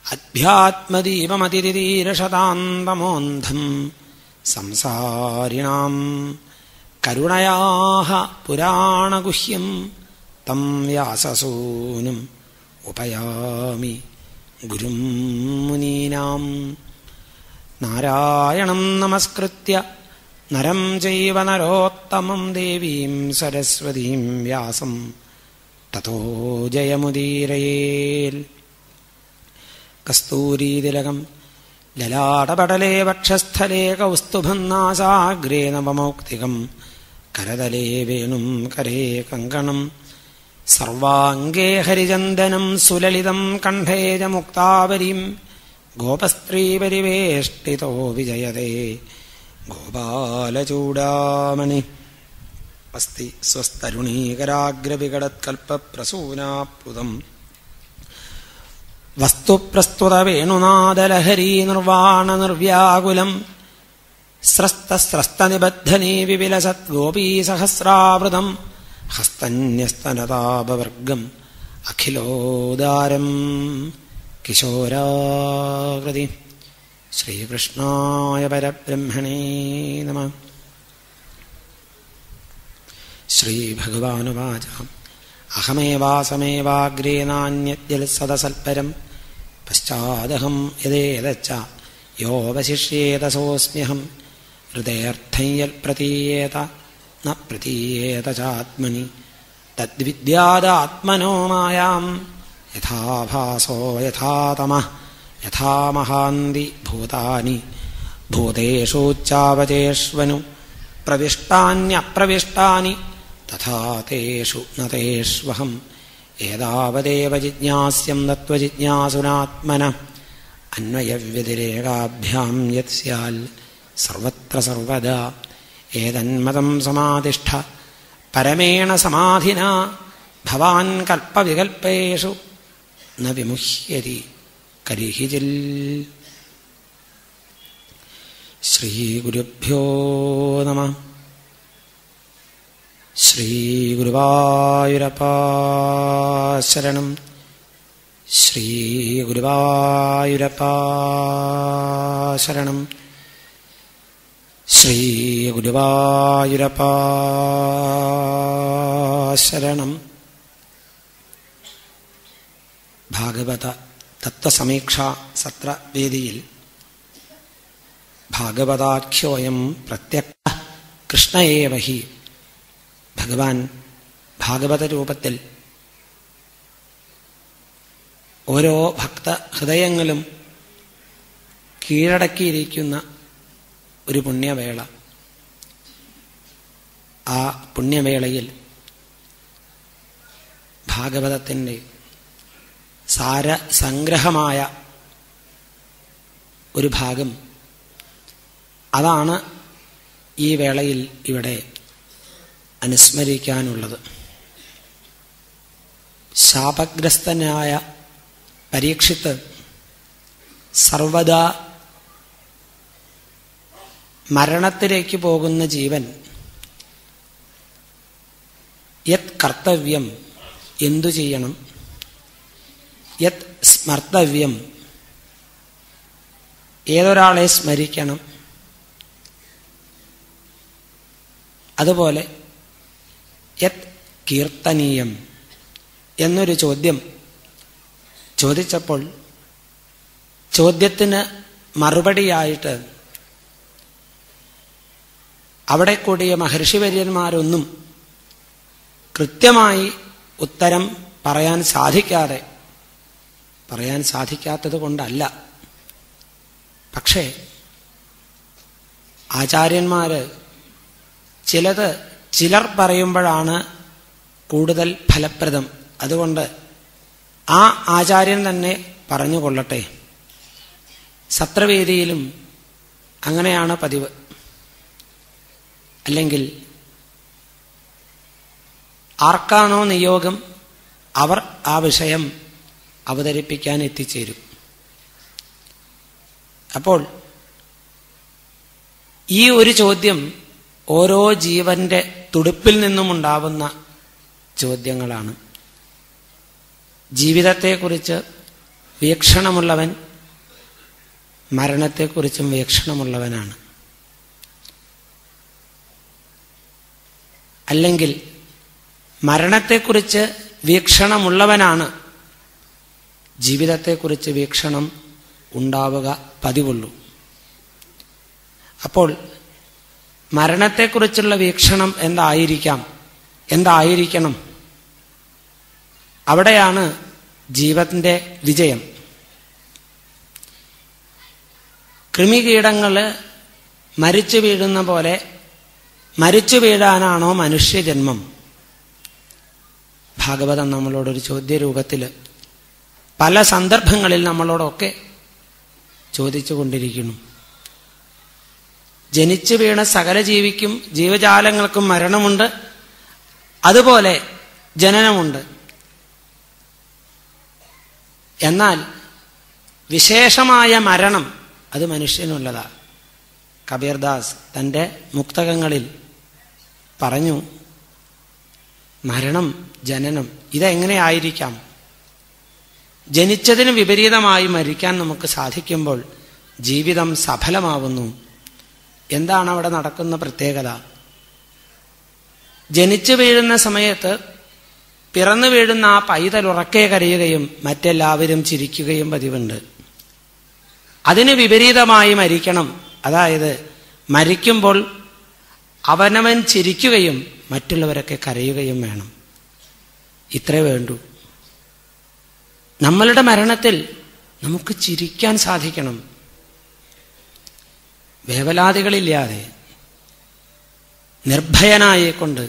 അധ്യാത്മദീപമതിരീരഷതാന്തമോന്ധം സംസാരിണാം കരുണയാഹ പുരാണഗുഹ്യം തം വ്യാസസൂനും ഉപയാമി ഗുരും മുനീനാം നാരായണം നമസ്കൃത്യ നരം ചൈവ നരോത്തമം ദേവീം സരസ്വതീം വ്യാസം തതോ ജയമുദീരയേൽ കസ്തൂരീതിലകം ലലാടപടലേ വക്ഷസ്ഥലേ കൗസ്തുഭന്നാസാഗ്രേ നവമൗക്തികം കരതലേ വേണും കരേ കങ്കണം സർവാംഗേ ഹരിചന്ദനം സുലളിതം കണ്ഠേ ച മുക്താവരീം ഗോപസ്ത്രീപരിവേഷ്ടിതോ വിജയതേ ഗോപാലചൂടാമണി അസ്തി സ്വസ്തരുണീകരാഗ്രവികടത്കൽപ്പപ്രസൂനാപ്ലുതം വസ്തുപ്രസ്തുതവേണുനാദലഹരീ നിർവാണ നിർവ്യാകുലം സ്രസ്തസ്രസ്തനിബദ്ധനീ വിവിലസദ്ഗോപീസഹസ്രാവൃതം ഹസ്തന്യസ്തനതാപവർഗം അഖിലോദാരം കിശോരാകൃതി ശ്രീകൃഷ്ണായ പരബ്രഹ്മണേ നമ ശ്രീഭഗവാനുവാച അഹമേവാസമേവാഗ്രേ നാന്യദ്യൽ സദസൽപരം പശ്ചാദഹം യദേതച്ച യോവശിഷ്യേതസോസ്മ്യഹം ഹൃദയർത്ഥം യൽ പ്രതീയേത ന പ്രതീയേത ചാത്മനി തദ്വിദ്യാദാത്മനോ മായാം യഥാഭാസോ യഥാതമ യഥാ മഹാന്തി ഭൂതാനി ഭൂതേഷൂച്ചാവചേഷ്വനു പ്രവിഷ്ടാന്യപ്രവിഷ്ടാനി തഥാ തേഷു ന തേഷ്വഹം ഏതാവദേവ ജിജ്ഞാസ്യം തത്വജിജ്ഞാസുനാത്മന അന്വയവ്യതിരേകാഭ്യാം യത് സ്യാൽ സർവത്ര സർവദാ ഏതന്മതം സമാധിഷ്ഠ പരമേണ സമാധിന ഭവാൻ കൽപ്പവികൽപ്പേഷു ന വിമുഹ്യതി കരിഹിജിൽ ശ്രീഗുരുഭ്യോ നമ ശ്രീഗുരുവായൂരപ്പാശരണം ശ്രീഗുരുവായൂരപ്പാശരണം ശ്രീഗുരുവായൂരപ്പാശരണം ഭാഗവത തത്വസമീക്ഷ സത്രവേദിയിൽ ഭാഗവതാഖ്യോയം പ്രത്യക്ഷ കൃഷ്ണയേവ ഹി ഭഗവാൻ ഭാഗവത രൂപത്തിൽ ഓരോ ഭക്ത ഹൃദയങ്ങളും കീഴടക്കിയിരിക്കുന്ന ഒരു പുണ്യവേള ആ പുണ്യവേളയിൽ ഭാഗവതത്തിൻ്റെ സാരസംഗ്രഹമായ ഒരു ഭാഗം അതാണ് ഈ വേളയിൽ ഇവിടെ അനുസ്മരിക്കാനുള്ളത് ശാപഗ്രസ്തനായ പരീക്ഷിത്ത് സർവദാ മരണത്തിലേക്ക് പോകുന്ന ജീവൻ യത് കർത്തവ്യം എന്തു ചെയ്യണം യത് സ്മർത്തവ്യം ഏതൊരാളെ സ്മരിക്കണം അതുപോലെ യത് കീർത്തനീയം എന്നൊരു ചോദ്യം ചോദിച്ചപ്പോൾ ചോദ്യത്തിന് മറുപടിയായിട്ട് അവിടെ കൂടിയ മഹർഷിവര്യന്മാരൊന്നും കൃത്യമായി ഉത്തരം പറയാൻ സാധിക്കാതെ പറയാൻ സാധിക്കാത്തത് കൊണ്ടല്ല പക്ഷേ ആചാര്യന്മാര് ചിലത് ചിലർ പറയുമ്പോഴാണ് കൂടുതൽ ഫലപ്രദം അതുകൊണ്ട് ആ ആചാര്യൻ തന്നെ പറഞ്ഞുകൊള്ളട്ടെ സത്രവേദിയിലും അങ്ങനെയാണ് പതിവ് അല്ലെങ്കിൽ ആർക്കാണോ നിയോഗം അവർ ആ വിഷയം അവതരിപ്പിക്കാൻ എത്തിച്ചേരും അപ്പോൾ ഈ ഒരു ചോദ്യം ഓരോ ജീവന്റെ തുടുപ്പിൽ നിന്നുമുണ്ടാവുന്ന ചോദ്യങ്ങളാണ് ജീവിതത്തെക്കുറിച്ച് വീക്ഷണമുള്ളവൻ മരണത്തെക്കുറിച്ചും വീക്ഷണമുള്ളവനാണ് അല്ലെങ്കിൽ മരണത്തെക്കുറിച്ച് വീക്ഷണമുള്ളവനാണ് ജീവിതത്തെക്കുറിച്ച് വീക്ഷണം ഉണ്ടാവുക പതിവുള്ളൂ അപ്പോൾ മരണത്തെക്കുറിച്ചുള്ള വീക്ഷണം എന്തായിരിക്കാം എന്തായിരിക്കണം അവിടെയാണ് ജീവന്റെ വിജയം കൃമികീടങ്ങൾ മരിച്ചു വീഴുന്ന പോലെ മരിച്ചു വീഴാനാണോ മനുഷ്യജന്മം ഭാഗവതം നമ്മളോടൊരു ചോദ്യരൂപത്തിൽ പല സന്ദർഭങ്ങളിൽ നമ്മളോടൊക്കെ ചോദിച്ചു കൊണ്ടിരിക്കുന്നു ജനിച്ചു വീണ സകല ജീവിക്കും ജീവജാലങ്ങൾക്കും മരണമുണ്ട് അതുപോലെ ജനനമുണ്ട് എന്നാൽ വിശേഷമായ മരണം അത് മനുഷ്യനുള്ളതാ കബീർദാസ് തൻ്റെ മുക്തകങ്ങളിൽ പറഞ്ഞു മരണം ജനനം ഇതെങ്ങനെയായിരിക്കാം ജനിച്ചതിന് വിപരീതമായി മരിക്കാൻ നമുക്ക് സാധിക്കുമ്പോൾ ജീവിതം സഫലമാവുന്നു എന്താണ് അവിടെ നടക്കുന്ന പ്രത്യേകത ജനിച്ചു വീഴുന്ന സമയത്ത് പിറന്നു വീഴുന്ന ആ പൈതൽ ഉറക്കെ കരയുകയും മറ്റെല്ലാവരും ചിരിക്കുകയും പതിവുണ്ട് അതിന് വിപരീതമായി മരിക്കണം അതായത് മരിക്കുമ്പോൾ അവനവൻ ചിരിക്കുകയും മറ്റുള്ളവരൊക്കെ കരയുകയും വേണം ഇത്രേ വേണ്ടൂ നമ്മളുടെ മരണത്തിൽ നമുക്ക് ചിരിക്കാൻ സാധിക്കണം വേവലാതികളില്ലാതെ നിർഭയനായിക്കൊണ്ട്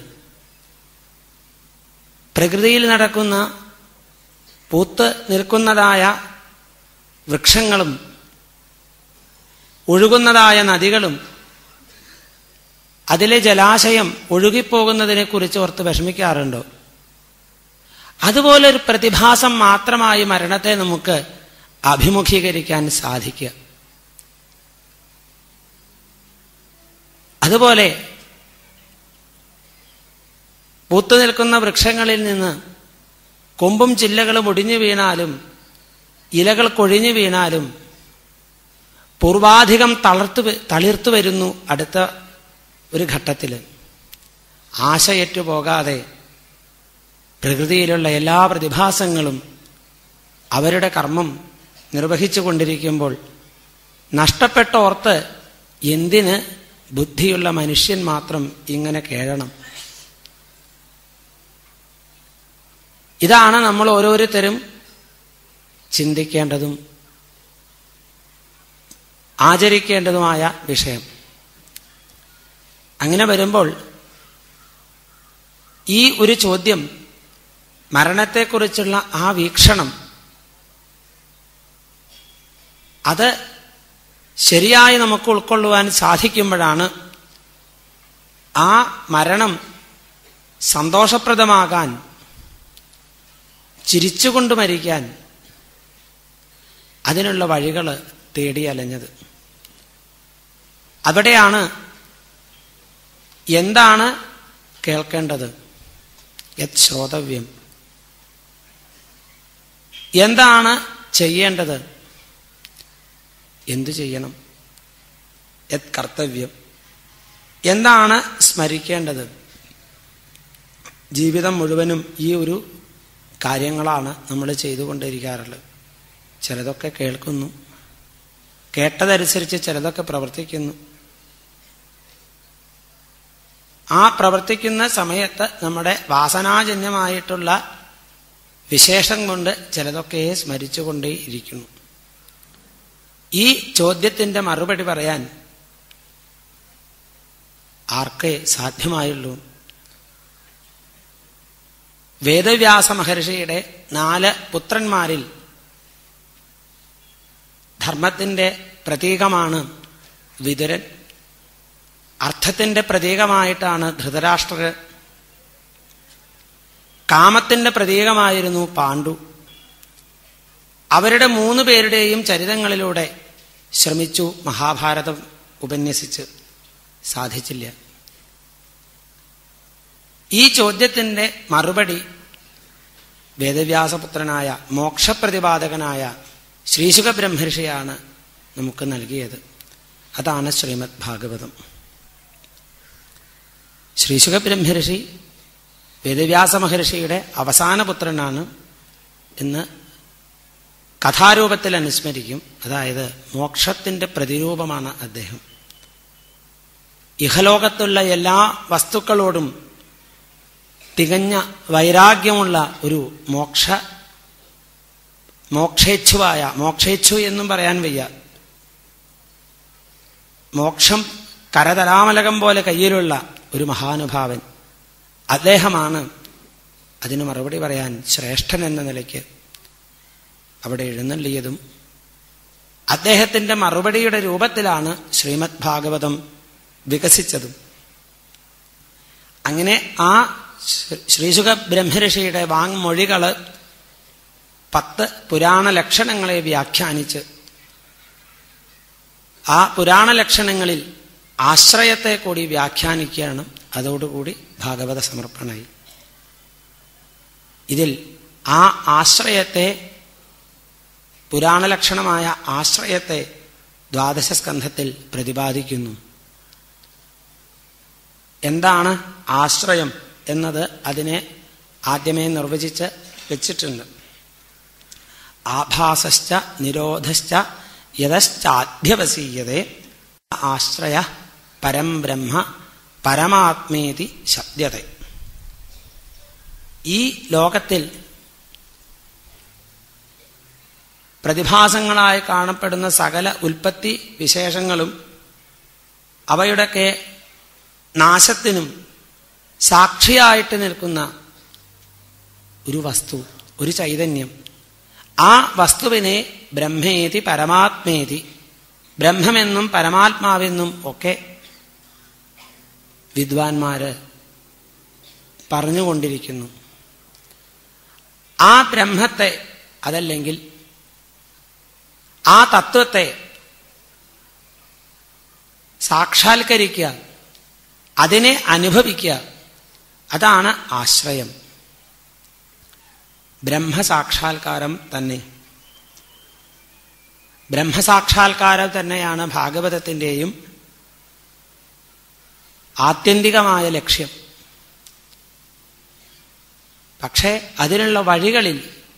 പ്രകൃതിയിൽ നടക്കുന്ന പൂത്ത് നിൽക്കുന്നതായ വൃക്ഷങ്ങളും ഒഴുകുന്നതായ നദികളും അതിലെ ജലാശയം ഒഴുകിപ്പോകുന്നതിനെ കുറിച്ച് ഓർത്ത് വിഷമിക്കാറുണ്ടോ അതുപോലെ ഒരു പ്രതിഭാസം മാത്രമായി മരണത്തെ നമുക്ക് അഭിമുഖീകരിക്കാൻ സാധിക്കുക അതുപോലെ പൂത്തു നിൽക്കുന്ന വൃക്ഷങ്ങളിൽ നിന്ന് കൊമ്പും ചില്ലകളും ഒടിഞ്ഞു വീണാലും ഇലകൾ കൊഴിഞ്ഞു വീണാലും പൂർവാധികം തളർത്തു തളിർത്തു വരുന്നു അടുത്ത ഒരു ഘട്ടത്തിൽ ആശയറ്റു പോകാതെ പ്രകൃതിയിലുള്ള എല്ലാ പ്രതിഭാസങ്ങളും അവരുടെ കർമ്മം നിർവഹിച്ചു കൊണ്ടിരിക്കുമ്പോൾ നഷ്ടപ്പെട്ട ഓർത്ത് എന്തിന് ബുദ്ധിയുള്ള മനുഷ്യൻ മാത്രം ഇങ്ങനെ കേഴണം ഇതാണ് നമ്മൾ ഓരോരുത്തരും ചിന്തിക്കേണ്ടതും ആചരിക്കേണ്ടതുമായ വിഷയം അങ്ങനെ വരുമ്പോൾ ഈ ഒരു ചോദ്യം മരണത്തെക്കുറിച്ചുള്ള ആ വീക്ഷണം അത് ശരിയായി നമുക്ക് ഉൾക്കൊള്ളുവാൻ സാധിക്കുമ്പോഴാണ് ആ മരണം സന്തോഷപ്രദമാകാൻ ചിരിച്ചുകൊണ്ട് മരിക്കാൻ അതിനുള്ള വഴികൾ തേടി അലഞ്ഞത് അവിടെയാണ് എന്താണ് കേൾക്കേണ്ടത് യത് ശ്രോതവ്യം എന്താണ് ചെയ്യേണ്ടത് എന്തു ചെയ്യണം യത് കർത്തവ്യം എന്താണ് സ്മരിക്കേണ്ടത് ജീവിതം മുഴുവനും ഈ ഒരു കാര്യങ്ങളാണ് നമ്മൾ ചെയ്തുകൊണ്ടിരിക്കാറുള്ളത് ചിലതൊക്കെ കേൾക്കുന്നു കേട്ടതനുസരിച്ച് ചിലതൊക്കെ പ്രവർത്തിക്കുന്നു ആ പ്രവർത്തിക്കുന്ന സമയത്ത് നമ്മുടെ വാസനാജന്യമായിട്ടുള്ള വിശേഷം കൊണ്ട് ചിലതൊക്കെ സ്മരിച്ചുകൊണ്ടേ ഇരിക്കുന്നു ഈ ചോദ്യത്തിന്റെ മറുപടി പറയാൻ ആർക്കേ സാധ്യമായുള്ളൂ വേദവ്യാസ മഹർഷിയുടെ നാല് പുത്രന്മാരിൽ ധർമ്മത്തിന്റെ പ്രതീകമാണ് വിതുരൻ അർത്ഥത്തിന്റെ പ്രതീകമായിട്ടാണ് ധൃതരാഷ്ട്രർ കാമത്തിന്റെ പ്രതീകമായിരുന്നു പാണ്ഡു അവരുടെ മൂന്ന് പേരുടെയും ചരിതങ്ങളിലൂടെ ശ്രമിച്ചു മഹാഭാരതം ഉപന്യസിച്ച് സാധിച്ചില്ല ഈ ചോദ്യത്തിന്റെ മറുപടി വേദവ്യാസപുത്രനായ മോക്ഷപ്രതിപാദകനായ ശ്രീശുഖ ബ്രഹ്മർഷിയാണ് നമുക്ക് നൽകിയത് അതാണ് ശ്രീമദ് ഭാഗവതം ശ്രീശുഖ ബ്രഹ്മർഷി വേദവ്യാസ മഹർഷിയുടെ അവസാന പുത്രനാണ് എന്ന് കഥാരൂപത്തിൽ അനുസ്മരിക്കും അതായത് മോക്ഷത്തിന്റെ പ്രതിരൂപമാണ് അദ്ദേഹം ഇഹലോകത്തുള്ള എല്ലാ വസ്തുക്കളോടും തികഞ്ഞ വൈരാഗ്യമുള്ള ഒരു മോക്ഷ മോക്ഷേച്ഛുവായ മോക്ഷേച്ഛു എന്നും പറയാൻ വയ്യ മോക്ഷം കരതലാമലകം പോലെ കയ്യിലുള്ള ഒരു മഹാനുഭാവൻ അദ്ദേഹമാണ് അതിന് മറുപടി പറയാൻ ശ്രേഷ്ഠൻ എന്ന നിലയ്ക്ക് അവിടെ എഴുന്നള്ളിയതും അദ്ദേഹത്തിന്റെ മറുപടിയുടെ രൂപത്തിലാണ് ശ്രീമദ് ഭാഗവതം വികസിച്ചതും അങ്ങനെ ആ ശ്രീസുഖ ബ്രഹ്മഋഷിയുടെ വാങ്മൊഴികള് പത്ത് പുരാണ ലക്ഷണങ്ങളെ വ്യാഖ്യാനിച്ച് ആ പുരാണ ലക്ഷണങ്ങളിൽ ആശ്രയത്തെ കൂടി വ്യാഖ്യാനിക്കുകയാണ് അതോടുകൂടി ഭാഗവത സമർപ്പണമായി ഇതിൽ ആ ആശ്രയത്തെ പുരാണലക്ഷണമായ ആശ്രയത്തെ ദ്വാദശ സ്കന്ധത്തിൽ പ്രതിപാദിക്കുന്നു എന്താണ് ആശ്രയം എന്നത് അതിനെ ആദ്യമേ നിർവചിച്ച് വെച്ചിട്ടുണ്ട് ആഭാസശ്ച നിരോധശ്ച യതശ്ചാധ്യവസീയതേ ആശ്രയ പരം ബ്രഹ്മ പരമാത്മേതി ശബ്ദത ഈ ലോകത്തിൽ പ്രതിഭാസങ്ങളായി കാണപ്പെടുന്ന സകല ഉൽപ്പത്തി വിശേഷങ്ങളും അവയുടെയൊക്കെ നാശത്തിനും സാക്ഷിയായിട്ട് നിൽക്കുന്ന ഒരു വസ്തു ഒരു ചൈതന്യം ആ വസ്തുവിനെ ബ്രഹ്മേതി പരമാത്മേതി ബ്രഹ്മമെന്നും പരമാത്മാവെന്നും ഒക്കെ വിദ്വാൻമാര് പറഞ്ഞുകൊണ്ടിരിക്കുന്നു ആ ബ്രഹ്മത്തെ അതല്ലെങ്കിൽ ആ തത്വത്തെ സാക്ഷാത്കരിക്കുക അതിനെ അനുഭവിക്കുക അതാണ് ആശ്രയം ബ്രഹ്മസാക്ഷാത്കാരം തന്നെ ബ്രഹ്മസാക്ഷാത്കാരം തന്നെയാണ് ഭാഗവതത്തിൻ്റെയും ആത്യന്തികമായ ലക്ഷ്യം പക്ഷേ അതിനുള്ള വഴികളിൽ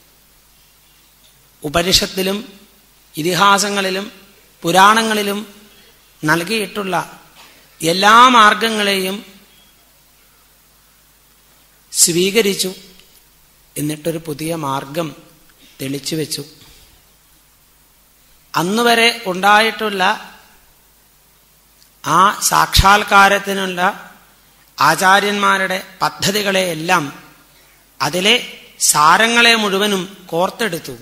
ഉപനിഷത്തിലും ഇതിഹാസങ്ങളിലും പുരാണങ്ങളിലും നൽകിയിട്ടുള്ള എല്ലാ മാർഗങ്ങളെയും സ്വീകരിച്ചു എന്നിട്ടൊരു പുതിയ മാർഗം തെളിച്ചു വെച്ചു അന്നുവരെ ഉണ്ടായിട്ടുള്ള ആ സാക്ഷാത്കാരത്തിനുള്ള ആചാര്യന്മാരുടെ പദ്ധതികളെയെല്ലാം അതിലെ സാരങ്ങളെ മുഴുവനും കോർത്തെടുത്തു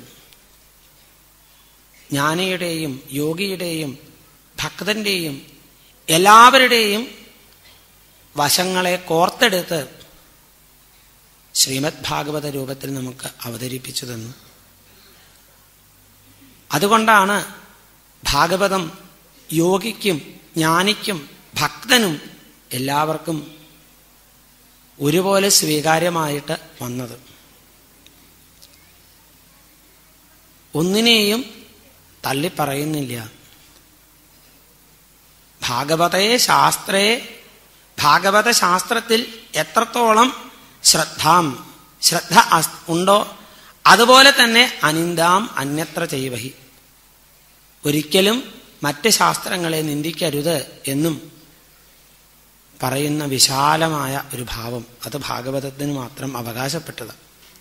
ജ്ഞാനിയുടെയും യോഗിയുടെയും ഭക്തന്റെയും എല്ലാവരുടെയും വശങ്ങളെ കോർത്തെടുത്ത് ശ്രീമദ് ഭാഗവത രൂപത്തിൽ നമുക്ക് അവതരിപ്പിച്ചു തന്നു അതുകൊണ്ടാണ് ഭാഗവതം യോഗിക്കും ജ്ഞാനിക്കും ഭക്തനും എല്ലാവർക്കും ഒരുപോലെ സ്വീകാര്യമായിട്ട് വന്നത് ഒന്നിനെയും തള്ളിപ്പറയുന്നില്ല ഭാഗവതേ ശാസ്ത്രേ ഭാഗവത ശാസ്ത്രത്തിൽ എത്രത്തോളം ശ്രദ്ധാം ശ്രദ്ധ ഉണ്ടോ അതുപോലെ തന്നെ അനിന്ദാം അന്യത്ര ചെയ്വഹി ഒരിക്കലും മറ്റ് ശാസ്ത്രങ്ങളെ നിന്ദിക്കരുത് എന്നും പറയുന്ന വിശാലമായ ഒരു ഭാവം അത് ഭാഗവതത്തിന് മാത്രം അവകാശപ്പെട്ടത്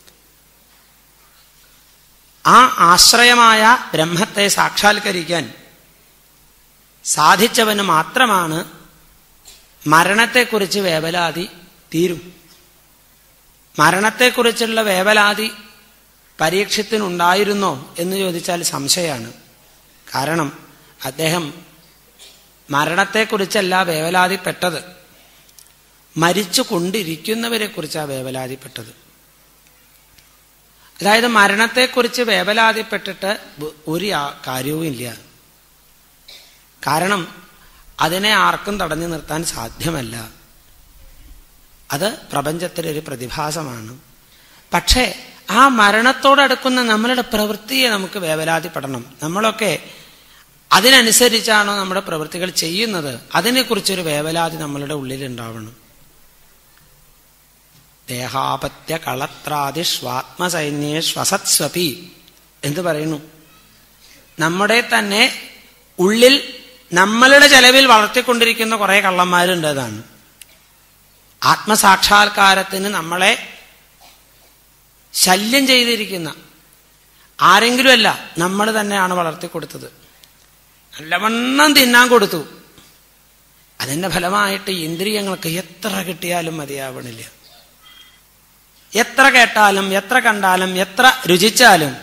ആ ആശ്രയമായ ബ്രഹ്മത്തെ സാക്ഷാത്കരിക്കാൻ സാധിച്ചവന് മാത്രമാണ് മരണത്തെക്കുറിച്ച് വേവലാതി തീരും മരണത്തെക്കുറിച്ചുള്ള വേവലാതി പരീക്ഷത്തിനുണ്ടായിരുന്നോ എന്ന് ചോദിച്ചാൽ സംശയമാണ് കാരണം അദ്ദേഹം മരണത്തെക്കുറിച്ചല്ല വേവലാതിപ്പെട്ടത് മരിച്ചു കൊണ്ടിരിക്കുന്നവരെ കുറിച്ചാണ് വേവലാതിപ്പെട്ടത് അതായത് മരണത്തെക്കുറിച്ച് വേവലാതിപ്പെട്ടിട്ട് ഒരു കാര്യവും ഇല്ല കാരണം അതിനെ ആർക്കും തടഞ്ഞു നിർത്താൻ സാധ്യമല്ല അത് പ്രപഞ്ചത്തിലൊരു പ്രതിഭാസമാണ് പക്ഷേ ആ മരണത്തോടടുക്കുന്ന നമ്മളുടെ പ്രവൃത്തിയെ നമുക്ക് വേവലാതിപ്പെടണം നമ്മളൊക്കെ അതിനനുസരിച്ചാണോ നമ്മുടെ പ്രവൃത്തികൾ ചെയ്യുന്നത് അതിനെക്കുറിച്ചൊരു വേവലാതി നമ്മളുടെ ഉള്ളിൽ ഉണ്ടാവണം ദേഹാപത്യ കളത്രാദി സ്വാത്മസൈന്യേ ശ്വസത്സ്വപി എന്ന് പറയുന്നു നമ്മുടെ തന്നെ ഉള്ളിൽ നമ്മളുടെ ചെലവിൽ വളർത്തിക്കൊണ്ടിരിക്കുന്ന കുറെ കള്ളന്മാരുണ്ട് അതാണ് ആത്മസാക്ഷാത്കാരത്തിന് നമ്മളെ ശല്യം ചെയ്തിരിക്കുന്ന ആരെങ്കിലുമല്ല നമ്മൾ തന്നെയാണ് വളർത്തിക്കൊടുത്തത് നല്ലവണ്ണം തിന്നാൻ കൊടുത്തു അതിന്റെ ഫലമായിട്ട് ഇന്ദ്രിയങ്ങൾക്ക് എത്ര കിട്ടിയാലും മതിയാവണില്ല എത്ര കേട്ടാലും എത്ര കണ്ടാലും എത്ര രുചിച്ചാലും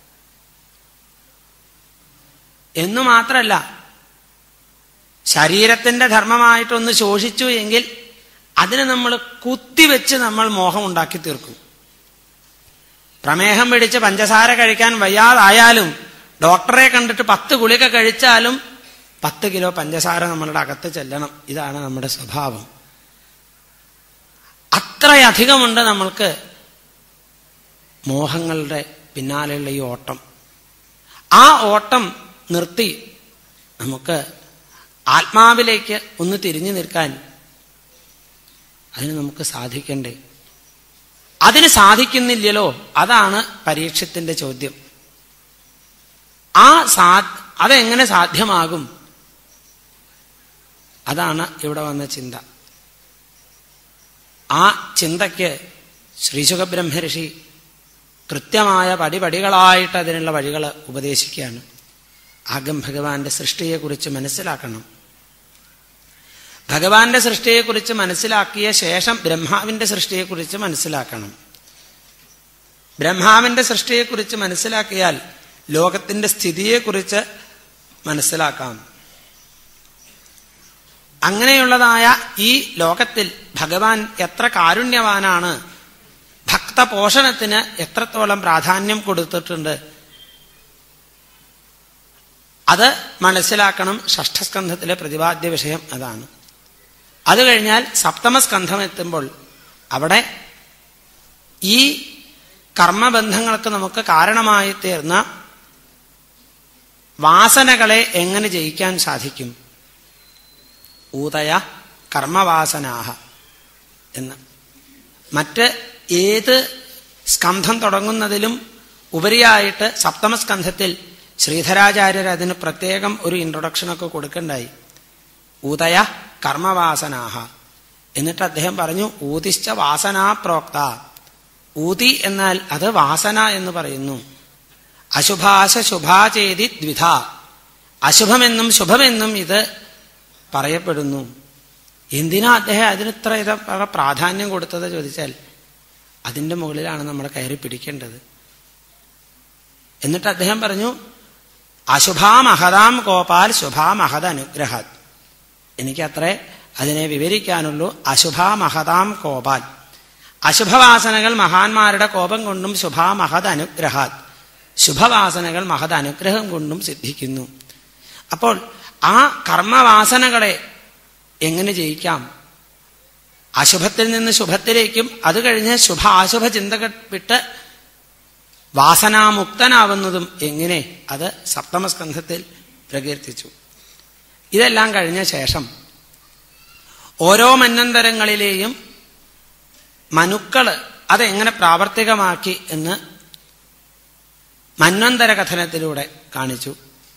എന്നു മാത്രല്ല ശരീരത്തിന്റെ ധർമ്മമായിട്ടൊന്ന് ശോഷിച്ചു എങ്കിൽ അതിനെ നമ്മൾ കുത്തിവെച്ച് നമ്മൾ മോഹം ഉണ്ടാക്കി തീർക്കും പ്രമേഹം പിടിച്ച് പഞ്ചസാര കഴിക്കാൻ വയ്യാതായാലും ഡോക്ടറെ കണ്ടിട്ട് പത്ത് ഗുളിക കഴിച്ചാലും പത്ത് കിലോ പഞ്ചസാര നമ്മളുടെ അകത്ത് ചെല്ലണം ഇതാണ് നമ്മുടെ സ്വഭാവം അത്രയധികമുണ്ട് നമ്മൾക്ക് മോഹങ്ങളുടെ പിന്നാലെയുള്ള ഈ ഓട്ടം ആ ഓട്ടം നിർത്തി നമുക്ക് ആത്മാവിലേക്ക് ഒന്ന് തിരിഞ്ഞു നിൽക്കാൻ അതിന് നമുക്ക് സാധിക്കണ്ടേ അതിന് സാധിക്കുന്നില്ലല്ലോ അതാണ് പരീക്ഷത്തിന്റെ ചോദ്യം ആ സാ അതെങ്ങനെ സാധ്യമാകും അതാണ് ഇവിടെ വന്ന ചിന്ത ആ ചിന്തയ്ക്ക് ശ്രീശുഖബ്രഹ്മഋഷി കൃത്യമായ പടിപടികളായിട്ട് അതിനുള്ള വഴികൾ ഉപദേശിക്കുകയാണ് ആദ്യം ഭഗവാന്റെ സൃഷ്ടിയെക്കുറിച്ച് മനസ്സിലാക്കണം ഭഗവാന്റെ സൃഷ്ടിയെക്കുറിച്ച് മനസ്സിലാക്കിയ ശേഷം ബ്രഹ്മാവിന്റെ സൃഷ്ടിയെക്കുറിച്ച് മനസ്സിലാക്കണം ബ്രഹ്മാവിന്റെ സൃഷ്ടിയെക്കുറിച്ച് മനസ്സിലാക്കിയാൽ ലോകത്തിന്റെ സ്ഥിതിയെക്കുറിച്ച് മനസ്സിലാക്കാം അങ്ങനെയുള്ളതായ ഈ ലോകത്തിൽ ഭഗവാൻ എത്ര കാരുണ്യവാനാണ് ഭക്തപോഷണത്തിന് എത്രത്തോളം പ്രാധാന്യം കൊടുത്തിട്ടുണ്ട് അത് മനസ്സിലാക്കണം ഷഷ്ഠസ്കന്ധത്തിലെ പ്രതിപാദ്യ വിഷയം അതാണ് അത് കഴിഞ്ഞാൽ സപ്തമസ്കന്ധം എത്തുമ്പോൾ അവിടെ ഈ കർമ്മബന്ധങ്ങൾക്ക് നമുക്ക് കാരണമായി തീർന്ന വാസനകളെ എങ്ങനെ ജയിക്കാൻ സാധിക്കും ഊതയ കർമ്മവാസനാഹ എന്ന് മറ്റ് ഏത് സ്കന്ധം തുടങ്ങുന്നതിലും ഉപരിയായിട്ട് സപ്തമസ്കന്ധത്തിൽ ശ്രീധരാചാര്യർ അതിന് പ്രത്യേകം ഒരു ഇൻട്രൊഡക്ഷനൊക്കെ കൊടുക്കണ്ടായി ഊതയ കർമ്മവാസനാഹ എന്നിട്ട് അദ്ദേഹം പറഞ്ഞു ഊതിശ്ച വാസനാ പ്രോക്ത ഊതി എന്നാൽ അത് വാസന എന്ന് പറയുന്നു അശുഭാശ ശുഭാചേതി ദ്വിധ അശുഭമെന്നും ശുഭമെന്നും ഇത് പറയപ്പെടുന്നു എന്തിനാ അദ്ദേഹം അതിനിത്ര ഇത് പ്രാധാന്യം കൊടുത്തത് ചോദിച്ചാൽ അതിന്റെ മുകളിലാണ് നമ്മൾ കയറി പിടിക്കേണ്ടത് എന്നിട്ട് അദ്ദേഹം പറഞ്ഞു അശുഭാമഹതാം കോപാൽ ശുഭാമഹത അനുഗ്രഹാത് എനിക്കത്രേ അതിനെ വിവരിക്കാനുള്ളൂ അശുഭാമഹതാം കോപാൽ അശുഭവാസനകൾ മഹാന്മാരുടെ കോപം കൊണ്ടും ശുഭാമഹത് അനുഗ്രഹാത് ശുഭവാസനകൾ മഹത് അനുഗ്രഹം കൊണ്ടും സിദ്ധിക്കുന്നു അപ്പോൾ ആ കർമ്മവാസനകളെ എങ്ങനെ ജയിക്കാം അശുഭത്തിൽ നിന്ന് ശുഭത്തിലേക്കും അത് കഴിഞ്ഞ് ശുഭ അശുഭ ചിന്തകൾ വിട്ട് വാസനാമുക്തനാവുന്നതും എങ്ങനെ അത് സപ്തമസ്കന്ധത്തിൽ പ്രകീർത്തിച്ചു ഇതെല്ലാം കഴിഞ്ഞ ശേഷം ഓരോ മന്നന്തരങ്ങളിലെയും മനുക്കള് അതെങ്ങനെ പ്രാവർത്തികമാക്കി എന്ന് മന്വന്തര കഥനത്തിലൂടെ കാണിച്ചു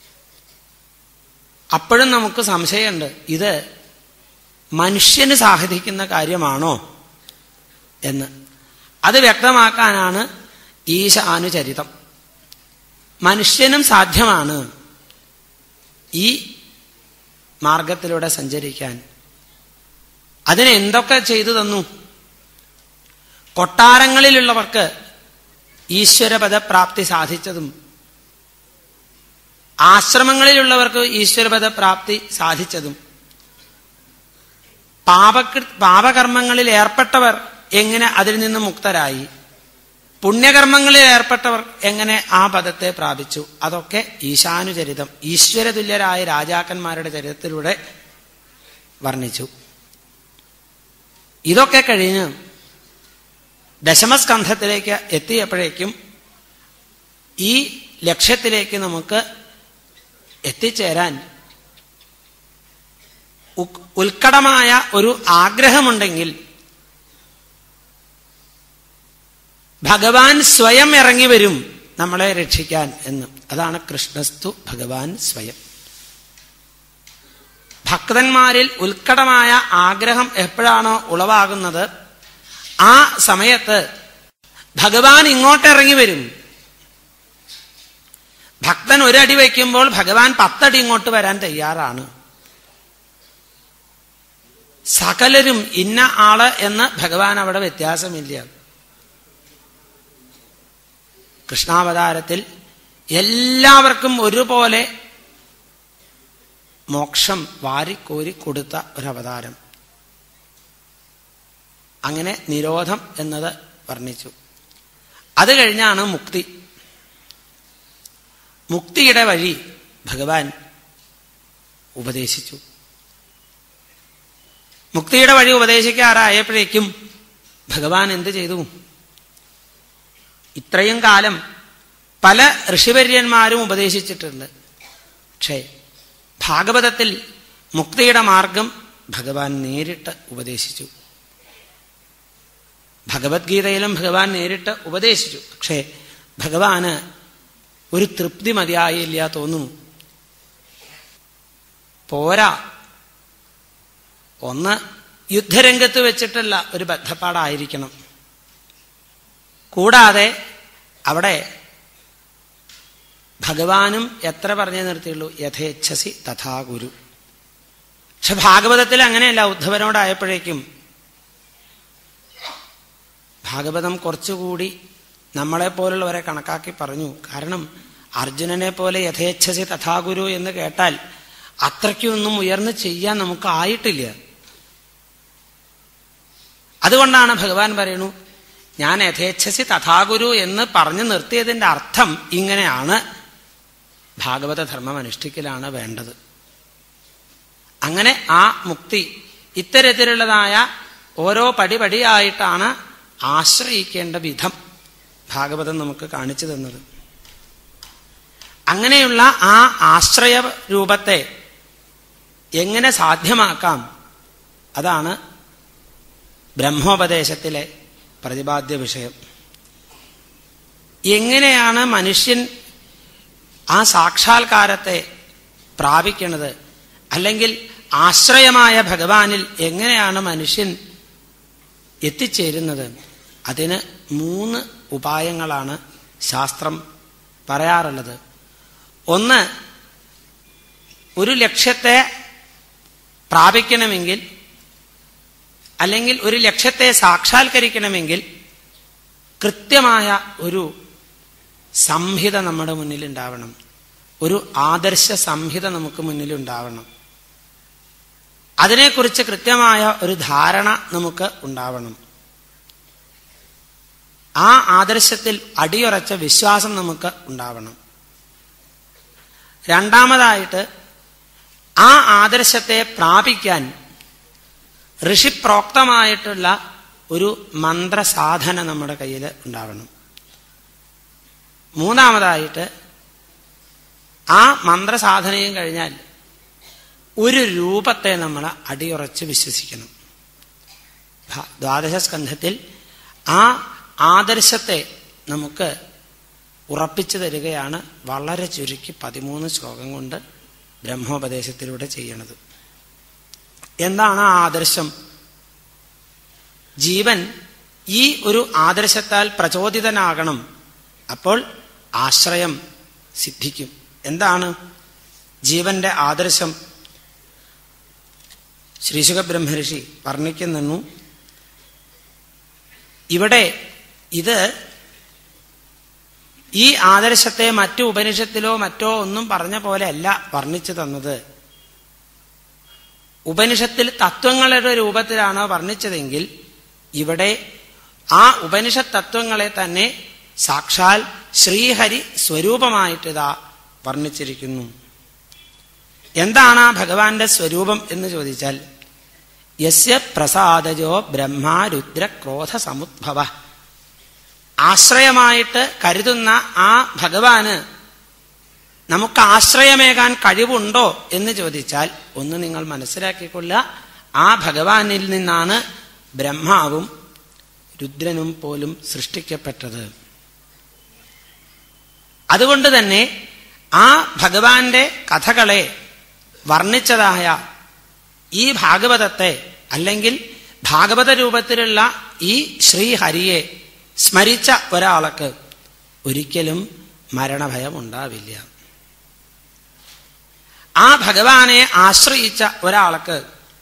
അപ്പോഴും നമുക്ക് സംശയമുണ്ട് ഇത് മനുഷ്യന് സാധിക്കുന്ന കാര്യമാണോ എന്ന് അത് വ്യക്തമാക്കാനാണ് ഈശാനുചരിതം മനുഷ്യനും സാധ്യമാണ് ഈ മാർഗത്തിലൂടെ സഞ്ചരിക്കാൻ അതിന് എന്തൊക്കെ ചെയ്തു തന്നു കൊട്ടാരങ്ങളിലുള്ളവർക്ക് ഈശ്വരപദപ്രാപ്തി സാധിച്ചതും ആശ്രമങ്ങളിലുള്ളവർക്ക് ഈശ്വരപദപ്രാപ്തി സാധിച്ചതും പാപകൃ പാപകർമ്മങ്ങളിൽ ഏർപ്പെട്ടവർ എങ്ങനെ അതിൽ നിന്ന് മുക്തരായി പുണ്യകർമ്മങ്ങളിൽ ഏർപ്പെട്ടവർ എങ്ങനെ ആ പദത്തെ പ്രാപിച്ചു അതൊക്കെ ഈശാനുചരിതം ഈശ്വരതുല്യരായ രാജാക്കന്മാരുടെ ചരിത്രത്തിലൂടെ വർണ്ണിച്ചു ഇതൊക്കെ കഴിഞ്ഞ് ദശമസ്കന്ധത്തിലേക്ക് എത്തിയപ്പോഴേക്കും ഈ ലക്ഷ്യത്തിലേക്ക് നമുക്ക് എത്തിച്ചേരാൻ ഉ- ഉത്കടമായ ഒരു ആഗ്രഹമുണ്ടെങ്കിൽ ഭഗവാൻ സ്വയം ഇറങ്ങി വരും നമ്മളെ രക്ഷിക്കാൻ എന്ന് അതാണ് കൃഷ്ണസ്തു ഭഗവാൻ സ്വയം ഭക്തന്മാരിൽ ഉത്കടമായ ആഗ്രഹം എപ്പോഴാണോ ഉളവാകുന്നത് ആ സമയത്ത് ഭഗവാൻ ഇങ്ങോട്ട് ഇറങ്ങി വരും ഭക്തൻ ഒരടി വയ്ക്കുമ്പോൾ ഭഗവാൻ പത്തടി ഇങ്ങോട്ട് വരാൻ തയ്യാറാണ് സകലരും ഇന്ന ആള് എന്ന് ഭഗവാൻ അവിടെ വ്യത്യാസമില്ല കൃഷ്ണാവതാരത്തിൽ എല്ലാവർക്കും ഒരുപോലെ മോക്ഷം വാരിക്കോരി കൊടുത്ത ഒരവതാരം അങ്ങനെ നിരോധം എന്നത് വർണ്ണിച്ചു അത് കഴിഞ്ഞാണ് മുക്തി മുക്തിയുടെ വഴി ഭഗവാൻ ഉപദേശിച്ചു മുക്തിയുടെ വഴി ഉപദേശിക്കാറായപ്പോഴേക്കും ഭഗവാൻ എന്ത് ചെയ്തു ഇത്രയും കാലം പല ഋഷിവര്യന്മാരും ഉപദേശിച്ചിട്ടുണ്ട് പക്ഷേ ഭാഗവതത്തിൽ മുക്തിയുടെ മാർഗം ഭഗവാൻ നേരിട്ട് ഉപദേശിച്ചു ഭഗവത്ഗീതയിലും ഭഗവാൻ നേരിട്ട് ഉപദേശിച്ചു പക്ഷേ ഭഗവാന് ഒരു തൃപ്തി മതിയായില്ല തോന്നുന്നു പോരാ ഒന്ന് യുദ്ധരംഗത്ത് വെച്ചിട്ടുള്ള ഒരു ബദ്ധപ്പാടായിരിക്കണം കൂടാതെ അവിടെ ഭഗവാനും എത്ര പറഞ്ഞേ നിർത്തിയുള്ളൂ യഥേച്ഛസി തഥാ ഗുരു പക്ഷെ ഭാഗവതത്തിൽ അങ്ങനെയല്ല ഉദ്ധവനോടായപ്പോഴേക്കും ഭാഗവതം കുറച്ചുകൂടി നമ്മളെപ്പോലുള്ളവരെ കണക്കാക്കി പറഞ്ഞു കാരണം അർജുനനെ പോലെ യഥേച്ഛസി തഥാഗുരു എന്ന് കേട്ടാൽ അത്രയ്ക്കൊന്നും ഉയർന്ന് ചെയ്യാൻ നമുക്ക് ആയിട്ടില്ല അതുകൊണ്ടാണ് ഭഗവാൻ പറയുന്നു ഞാൻ യഥേച്ഛസി തഥാഗുരു എന്ന് പറഞ്ഞു നിർത്തിയതിന്റെ അർത്ഥം ഇങ്ങനെയാണ് ഭാഗവത ധർമ്മം അനുഷ്ഠിക്കലാണ് വേണ്ടത് അങ്ങനെ ആ മുക്തി ഇത്തരത്തിലുള്ളതായ ഓരോ പടിപടിയായിട്ടാണ് ആശ്രയിക്കേണ്ട വിധം ഭാഗവതം നമുക്ക് കാണിച്ചു തന്നത് അങ്ങനെയുള്ള ആ ആശ്രയ രൂപത്തെ എങ്ങനെ സാധ്യമാക്കാം അതാണ് ബ്രഹ്മോപദേശത്തിലെ പ്രതിപാദ്യ വിഷയം എങ്ങനെയാണ് മനുഷ്യൻ ആ സാക്ഷാത്കാരത്തെ പ്രാപിക്കുന്നത് അല്ലെങ്കിൽ ആശ്രയമായ ഭഗവാനിൽ എങ്ങനെയാണ് മനുഷ്യൻ എത്തിച്ചേരുന്നത് അതിന് മൂന്ന് ഉപായങ്ങളാണ് ശാസ്ത്രം പറയാറുള്ളത് ഒന്ന് ഒരു ലക്ഷ്യത്തെ പ്രാപിക്കണമെങ്കിൽ അല്ലെങ്കിൽ ഒരു ലക്ഷ്യത്തെ സാക്ഷാത്കരിക്കണമെങ്കിൽ കൃത്യമായ ഒരു സംഹിത നമ്മുടെ മുന്നിൽ ഉണ്ടാവണം ഒരു ആദർശ സംഹിത നമുക്ക് മുന്നിൽ ഉണ്ടാവണം അതിനെക്കുറിച്ച് കൃത്യമായ ഒരു ധാരണ നമുക്ക് ഉണ്ടാവണം ആ ആദർശത്തിൽ അടിയുറച്ച വിശ്വാസം നമുക്ക് ഉണ്ടാവണം രണ്ടാമതായിട്ട് ആ ആദർശത്തെ പ്രാപിക്കാൻ ഋഷിപ്രോക്തമായിട്ടുള്ള ഒരു മന്ത്രസാധന നമ്മുടെ കയ്യിൽ ഉണ്ടാവണം മൂന്നാമതായിട്ട് ആ മന്ത്രസാധനയും കഴിഞ്ഞാൽ ഒരു രൂപത്തെ നമ്മൾ അടിയുറച്ച് വിശ്വസിക്കണം ഭ- ദ്വാദശ സ്കന്ധത്തിൽ ആ ആദർശത്തെ നമുക്ക് ഉറപ്പിച്ചു തരികയാണ് വളരെ ചുരുക്കി പതിമൂന്ന് ശ്ലോകം കൊണ്ട് ബ്രഹ്മോപദേശത്തിലൂടെ ചെയ്യണത് എന്താണ് ആ ആദർശം ജീവൻ ഈ ഒരു ആദർശത്താൽ പ്രചോദിതനാകണം അപ്പോൾ ആശ്രയം സിദ്ധിക്കും എന്താണ് ജീവന്റെ ആദർശം ശ്രീശുഖ ബ്രഹ്മർഷി വർണ്ണിക്കുന്നു ഇവിടെ ഇത് ഈ ആദർശത്തെ മറ്റു ഉപനിഷത്തിലോ മറ്റോ ഒന്നും പറഞ്ഞ പോലെ അല്ല വർണ്ണിച്ചു തന്നത് ഉപനിഷത്തിൽ തത്വങ്ങളുടെ രൂപത്തിലാണ് വർണ്ണിച്ചതെങ്കിൽ ഇവിടെ ആ ഉപനിഷത്ത് തത്വങ്ങളെ തന്നെ സാക്ഷാൽ ശ്രീഹരി സ്വരൂപമായിട്ടിതാ വർണ്ണിച്ചിരിക്കുന്നു എന്താണ് ആ ഭഗവാന്റെ സ്വരൂപം എന്ന് ചോദിച്ചാൽ യസ്യ പ്രസാദജോ ബ്രഹ്മാരുദ്ര ക്രോധ സമുദ്ഭവ ആശ്രയമായിട്ട് കരുതുന്ന ആ ഭഗവാന് നമുക്ക് ആശ്രയമേകാൻ കഴിവുണ്ടോ എന്ന് ചോദിച്ചാൽ ഒന്ന് നിങ്ങൾ മനസ്സിലാക്കിക്കൊള്ളുക ആ ഭഗവാനിൽ നിന്നാണ് ബ്രഹ്മാവും രുദ്രനും പോലും സൃഷ്ടിക്കപ്പെട്ടത് അതുകൊണ്ട് തന്നെ ആ ഭഗവാന്റെ കഥകളെ വർണ്ണിച്ചതായ ഈ ഭാഗവതത്തെ അല്ലെങ്കിൽ ഭാഗവത രൂപത്തിലുള്ള ഈ ശ്രീഹരിയെ സ്മരിച്ച ഒരാൾക്ക് ഒരിക്കലും മരണഭയം ഉണ്ടാവില്ല ആ ഭഗവാനെ ആശ്രയിച്ച ഒരാൾക്ക്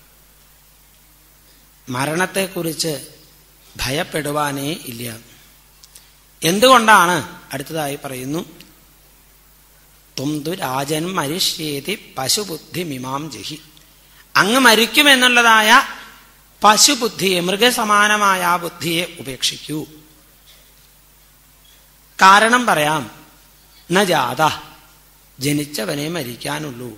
മരണത്തെക്കുറിച്ച് ഭയപ്പെടുവാനേ ഇല്ല എന്തുകൊണ്ടാണ് അടുത്തതായി പറയുന്നു തുംതു രാജൻ മരിഷ്യേതി പശുബുദ്ധി മിമാം ജഹി അങ്ങ് മരിക്കുമെന്നുള്ളതായ പശുബുദ്ധിയെ മൃഗസമാനമായ ആ ബുദ്ധിയെ ഉപേക്ഷിക്കൂ കാരണം പറയാം ന ജാത ജനിച്ചവനെ മരിക്കാനുള്ളൂ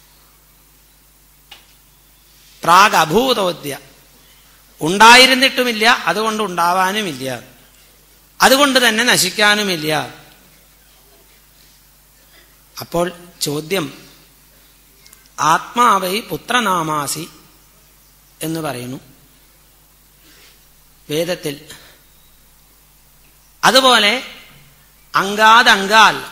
പ്രാഗഭൂതോദ്യ ഉണ്ടായിരുന്നിട്ടുമില്ല അതുകൊണ്ട് ഉണ്ടാവാനുമില്ല അതുകൊണ്ട് തന്നെ നശിക്കാനുമില്ല അപ്പോൾ ചോദ്യം ആത്മാവൈ പുത്രനാമാസി എന്ന് പറയുന്നു വേദത്തിൽ അതുപോലെ അങ്കാദങ്കാൽ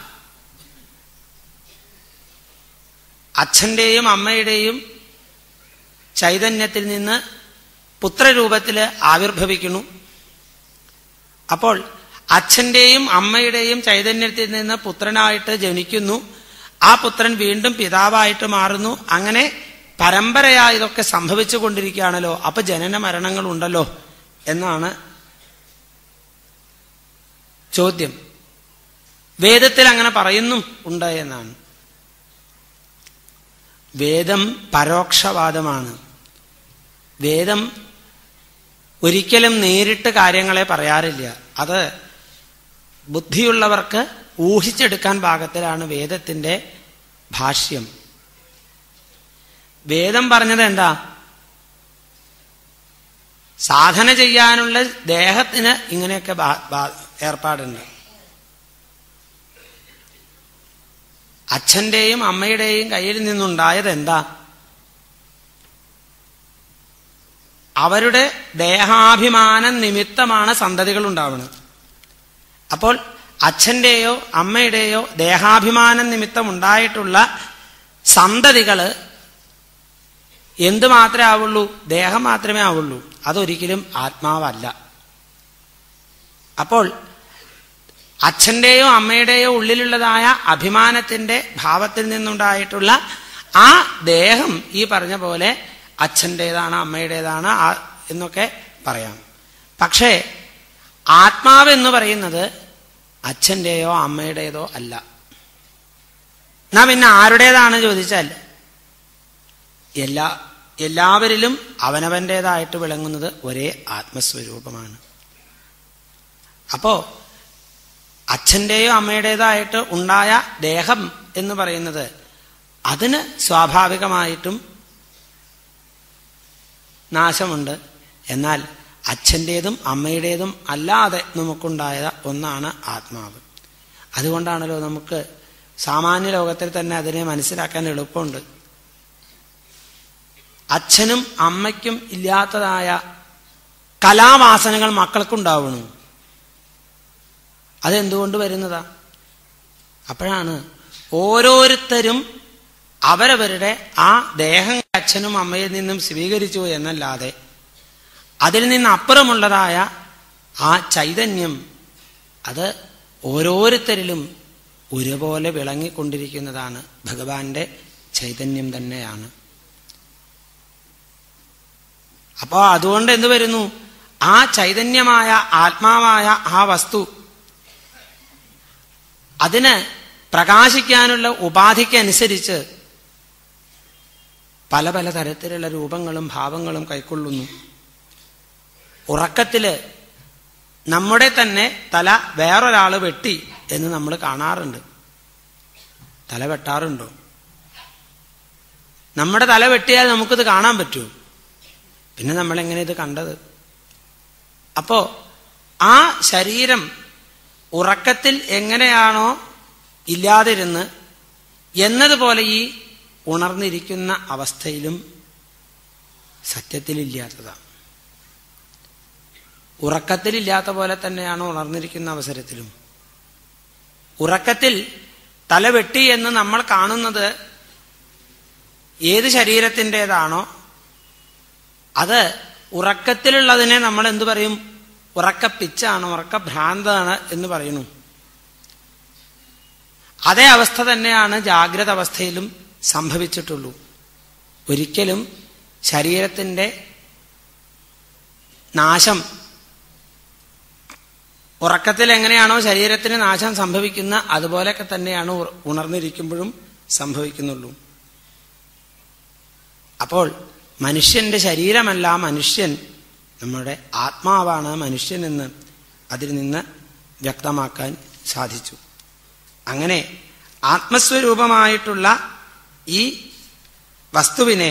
അച്ഛന്റെയും അമ്മയുടെയും ചൈതന്യത്തിൽ നിന്ന് പുത്രരൂപത്തിൽ ആവിർഭവിക്കുന്നു അപ്പോൾ അച്ഛന്റെയും അമ്മയുടെയും ചൈതന്യത്തിൽ നിന്ന് പുത്രനായിട്ട് ജനിക്കുന്നു ആ പുത്രൻ വീണ്ടും പിതാവായിട്ട് മാറുന്നു അങ്ങനെ പരമ്പരയായി ഇതൊക്കെ സംഭവിച്ചു കൊണ്ടിരിക്കുകയാണല്ലോ അപ്പൊ ജനന മരണങ്ങൾ ഉണ്ടല്ലോ എന്നാണ് ചോദ്യം വേദത്തിൽ അങ്ങനെ പറയുന്നു ഉണ്ട് എന്നാണ് വേദം പരോക്ഷവാദമാണ് വേദം ഒരിക്കലും നേരിട്ട് കാര്യങ്ങളെ പറയാറില്ല അത് ബുദ്ധിയുള്ളവർക്ക് ഊഹിച്ചെടുക്കാൻ പാകത്തിലാണ് വേദത്തിന്റെ ഭാഷ്യം വേദം പറഞ്ഞത് എന്താ സാധന ചെയ്യാനുള്ള ദേഹത്തിന് ഇങ്ങനെയൊക്കെ ഏർപ്പാടുണ്ട് അച്ഛന്റെയും അമ്മയുടെയും കയ്യിൽ നിന്നുണ്ടായത് എന്താ അവരുടെ ദേഹാഭിമാന നിമിത്തമാണ് സന്തതികൾ ഉണ്ടാവുന്നത് അപ്പോൾ അച്ഛന്റെയോ അമ്മയുടെയോ ദേഹാഭിമാന നിമിത്തം ഉണ്ടായിട്ടുള്ള സന്തതികള് എന്തു മാത്രമേ ആവുള്ളൂ ദേഹം മാത്രമേ ആവുള്ളൂ അതൊരിക്കലും ആത്മാവല്ല അപ്പോൾ അച്ഛന്റെയോ അമ്മയുടെയോ ഉള്ളിലുള്ളതായ അഭിമാനത്തിന്റെ ഭാവത്തിൽ നിന്നുണ്ടായിട്ടുള്ള ആ ദേഹം ഈ പറഞ്ഞ പോലെ അച്ഛൻ്റെതാണ് അമ്മയുടേതാണ് എന്നൊക്കെ പറയാം പക്ഷേ ആത്മാവ് എന്ന് പറയുന്നത് അച്ഛൻ്റെയോ അമ്മയുടേതോ അല്ല എന്നാ പിന്നെ ആരുടേതാണ് ചോദിച്ചാൽ എല്ലാ എല്ലാവരിലും അവനവൻ്റെതായിട്ട് വിളങ്ങുന്നത് ഒരേ ആത്മസ്വരൂപമാണ് അപ്പോ അച്ഛൻ്റെയോ അമ്മയുടേതായിട്ട് ഉണ്ടായ ദേഹം എന്ന് പറയുന്നത് അതിന് സ്വാഭാവികമായിട്ടും നാശമുണ്ട് എന്നാൽ അച്ഛൻ്റേതും അമ്മയുടേതും അല്ലാതെ നമുക്കുണ്ടായ ഒന്നാണ് ആത്മാവ് അതുകൊണ്ടാണല്ലോ നമുക്ക് സാമാന്യ ലോകത്തിൽ തന്നെ അതിനെ മനസ്സിലാക്കാൻ എളുപ്പമുണ്ട് അച്ഛനും അമ്മയ്ക്കും ഇല്ലാത്തതായ കലാവാസനകൾ മക്കൾക്കുണ്ടാവണു അതെന്തുകൊണ്ട് വരുന്നതാ അപ്പോഴാണ് ഓരോരുത്തരും അവരവരുടെ ആ ദേഹം അച്ഛനും അമ്മയിൽ നിന്നും സ്വീകരിച്ചു എന്നല്ലാതെ അതിൽ നിന്ന് അപ്പുറമുള്ളതായ ആ ചൈതന്യം അത് ഓരോരുത്തരിലും ഒരുപോലെ വിളങ്ങിക്കൊണ്ടിരിക്കുന്നതാണ് ഭഗവാന്റെ ചൈതന്യം തന്നെയാണ് അപ്പോൾ അതുകൊണ്ട് എന്ത് വരുന്നു ആ ചൈതന്യമായ ആത്മാവായ ആ വസ്തു അതിന് പ്രകാശിക്കാനുള്ള ഉപാധിക്കനുസരിച്ച് പല പല തരത്തിലുള്ള രൂപങ്ങളും ഭാവങ്ങളും കൈക്കൊള്ളുന്നു ഉറക്കത്തില് നമ്മുടെ തന്നെ തല വേറൊരാൾ വെട്ടി എന്ന് നമ്മൾ കാണാറുണ്ട് തല വെട്ടാറുണ്ടോ നമ്മുടെ തല വെട്ടിയാൽ നമുക്കിത് കാണാൻ പറ്റുമോ പിന്നെ നമ്മൾ എങ്ങനെ ഇത് കണ്ടത് അപ്പോ ആ ശരീരം ഉറക്കത്തിൽ എങ്ങനെയാണോ ഇല്ലാതിരുന്ന് എന്നതുപോലെ ഈ ഉണർന്നിരിക്കുന്ന അവസ്ഥയിലും സത്യത്തിലില്ലാത്തതാണ് ഉറക്കത്തിലില്ലാത്ത പോലെ തന്നെയാണ് ഉണർന്നിരിക്കുന്ന അവസരത്തിലും ഉറക്കത്തിൽ തല വെട്ടി എന്ന് നമ്മൾ കാണുന്നത് ഏത് ശരീരത്തിൻ്റെതാണോ അത് ഉറക്കത്തിലുള്ളതിനെ നമ്മൾ എന്തു പറയും ഉറക്കപ്പിച്ചാണ് ഉറക്കഭ്രാന്താണ് എന്ന് പറയുന്നു അതേ അവസ്ഥ തന്നെയാണ് ജാഗ്രത അവസ്ഥയിലും സംഭവിച്ചിട്ടുള്ളൂ ഒരിക്കലും ശരീരത്തിൻ്റെ നാശം ഉറക്കത്തിൽ എങ്ങനെയാണോ ശരീരത്തിന് നാശം സംഭവിക്കുന്ന അതുപോലെയൊക്കെ തന്നെയാണ് ഉണർന്നിരിക്കുമ്പോഴും സംഭവിക്കുന്നുള്ളൂ അപ്പോൾ മനുഷ്യന്റെ ശരീരമല്ല മനുഷ്യൻ നമ്മുടെ ആത്മാവാണ് മനുഷ്യൻ എന്ന് അതിൽ നിന്ന് വ്യക്തമാക്കാൻ സാധിച്ചു അങ്ങനെ ആത്മസ്വരൂപമായിട്ടുള്ള ഈ വസ്തുവിനെ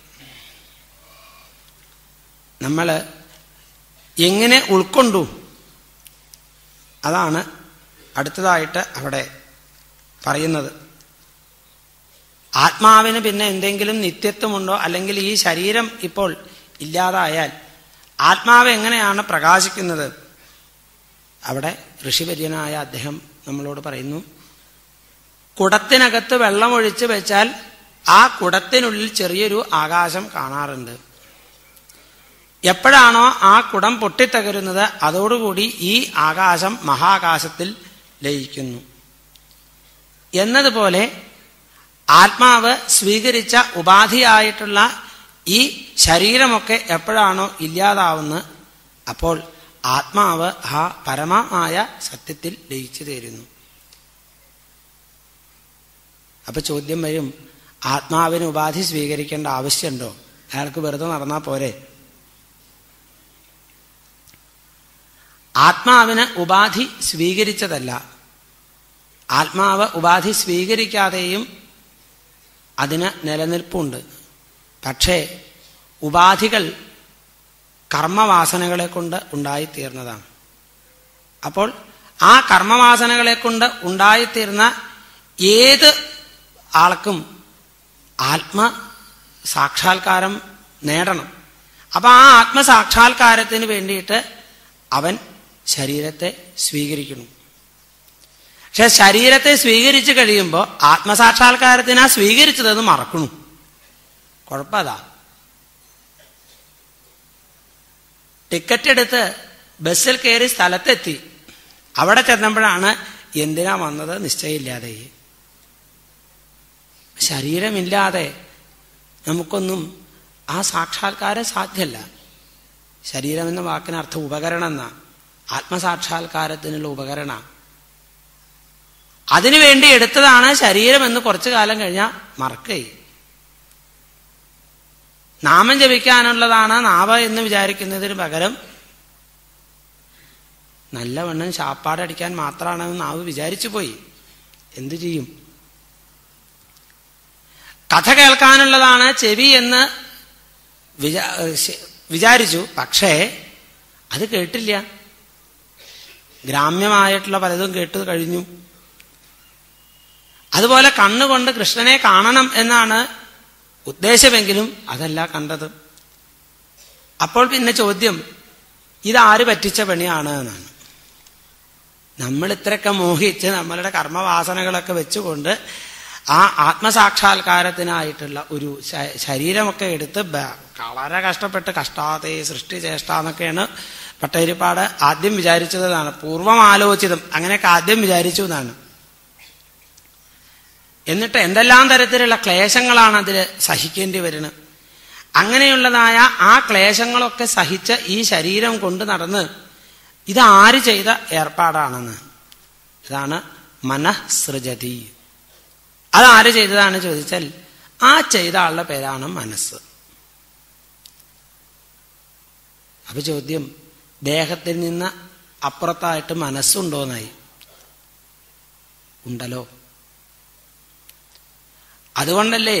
നമ്മൾ എങ്ങനെ ഉൾക്കൊണ്ടു അതാണ് അടുത്തതായിട്ട് അവിടെ പറയുന്നത് ആത്മാവിന് പിന്നെ എന്തെങ്കിലും നിത്യത്വമുണ്ടോ അല്ലെങ്കിൽ ഈ ശരീരം ഇപ്പോൾ ഇല്ലാതായാൽ ആത്മാവ് എങ്ങനെയാണ് പ്രകാശിക്കുന്നത് അവിടെ ഋഷിവര്യനായ അദ്ദേഹം നമ്മളോട് പറയുന്നു കുടത്തിനകത്ത് വെള്ളമൊഴിച്ച് വെച്ചാൽ ആ കുടത്തിനുള്ളിൽ ചെറിയൊരു ആകാശം കാണാറുണ്ട് എപ്പോഴാണോ ആ കുടം പൊട്ടിത്തകരുന്നത് അതോടുകൂടി ഈ ആകാശം മഹാകാശത്തിൽ ലയിക്കുന്നു എന്നതുപോലെ ആത്മാവ് സ്വീകരിച്ച ഉപാധിയായിട്ടുള്ള ഈ ശരീരമൊക്കെ എപ്പോഴാണോ ഇല്ലാതാവുന്നത് അപ്പോൾ ആത്മാവ് ആ പരമമായ സത്യത്തിൽ ലയിച്ചു തീരുന്നു അപ്പൊ ചോദ്യം വരും ആത്മാവിന് ഉപാധി സ്വീകരിക്കേണ്ട ആവശ്യമുണ്ടോ അയാൾക്ക് വെറുതെ നടന്നാൽ പോരെ ആത്മാവിന് ഉപാധി സ്വീകരിച്ചതല്ല ആത്മാവ് ഉപാധി സ്വീകരിക്കാതെയും അതിന് നിലനിൽപ്പുണ്ട് പക്ഷേ ഉപാധികൾ കർമ്മവാസനകളെ കൊണ്ട് ഉണ്ടായിത്തീർന്നതാണ് അപ്പോൾ ആ കർമ്മവാസനകളെ കൊണ്ട് ഉണ്ടായിത്തീർന്ന ഏത് ആൾക്കും ആത്മ സാക്ഷാത്കാരം നേടണം അപ്പൊ ആ ആത്മസാക്ഷാത്കാരത്തിന് വേണ്ടിയിട്ട് അവൻ ശരീരത്തെ സ്വീകരിക്കണം പക്ഷെ ശരീരത്തെ സ്വീകരിച്ചു കഴിയുമ്പോൾ ആത്മസാക്ഷാത്കാരത്തിന് ആ സ്വീകരിച്ചതെന്ന് മറക്കണു കുഴപ്പതാ ടിക്കറ്റ് എടുത്ത് ബസ്സിൽ കയറി സ്ഥലത്തെത്തി അവിടെ ചെന്നപ്പോഴാണ് എന്തിനാ വന്നത് നിശ്ചയമില്ലാതെ ശരീരമില്ലാതെ നമുക്കൊന്നും ആ സാക്ഷാത്കാരം സാധ്യമല്ല ശരീരം എന്ന വാക്കിനർത്ഥം ഉപകരണം എന്നാ ആത്മസാക്ഷാത്കാരത്തിനുള്ള ഉപകരണ അതിനുവേണ്ടി എടുത്തതാണ് ശരീരം എന്ന് കുറച്ചു കാലം കഴിഞ്ഞാൽ മറക്കേ നാമം ജപിക്കാനുള്ളതാണ് നാവ് എന്ന് വിചാരിക്കുന്നതിന് പകരം നല്ലവണ്ണം ശാപ്പാടടിക്കാൻ മാത്രമാണെന്ന് നാവ് വിചാരിച്ചു പോയി എന്തു ചെയ്യും കഥ കേൾക്കാനുള്ളതാണ് ചെവി എന്ന് വിചാ വിചാരിച്ചു പക്ഷേ അത് കേട്ടില്ല ഗ്രാമ്യമായിട്ടുള്ള പലതും കേട്ട് കഴിഞ്ഞു അതുപോലെ കണ്ണുകൊണ്ട് കൃഷ്ണനെ കാണണം എന്നാണ് ഉദ്ദേശമെങ്കിലും അതല്ല കണ്ടത് അപ്പോൾ പിന്നെ ചോദ്യം ഇതാര് പറ്റിച്ച പണിയാണ് എന്നാണ് നമ്മൾ ഇത്രയൊക്കെ മോഹിച്ച് നമ്മളുടെ കർമ്മവാസനകളൊക്കെ വെച്ചുകൊണ്ട് ആ ആത്മസാക്ഷാത്കാരത്തിനായിട്ടുള്ള ഒരു ശരീരമൊക്കെ എടുത്ത് വളരെ കഷ്ടപ്പെട്ട് കഷ്ടാതെ സൃഷ്ടി ചേഷ്ട എന്നൊക്കെയാണ് പട്ടേരിപ്പാട് ആദ്യം വിചാരിച്ചതാണ് പൂർവം ആലോചിതം അങ്ങനെയൊക്കെ ആദ്യം വിചാരിച്ചു എന്നാണ് എന്നിട്ട് എന്തെല്ലാം തരത്തിലുള്ള ക്ലേശങ്ങളാണ് അതിൽ സഹിക്കേണ്ടി വരുന്നത് അങ്ങനെയുള്ളതായ ആ ക്ലേശങ്ങളൊക്കെ സഹിച്ച ഈ ശരീരം കൊണ്ട് നടന്ന് ഇതാര് ചെയ്ത ഏർപ്പാടാണെന്ന് ഇതാണ് മനഃസൃജതി അതാര് ചെയ്തതാണ് ചോദിച്ചാൽ ആ ചെയ്ത ആളുടെ പേരാണ് മനസ്സ് അപ്പൊ ചോദ്യം ദേഹത്തിൽ നിന്ന് അപ്പുറത്തായിട്ട് മനസ്സുണ്ടോന്നായി ഉണ്ടല്ലോ അതുകൊണ്ടല്ലേ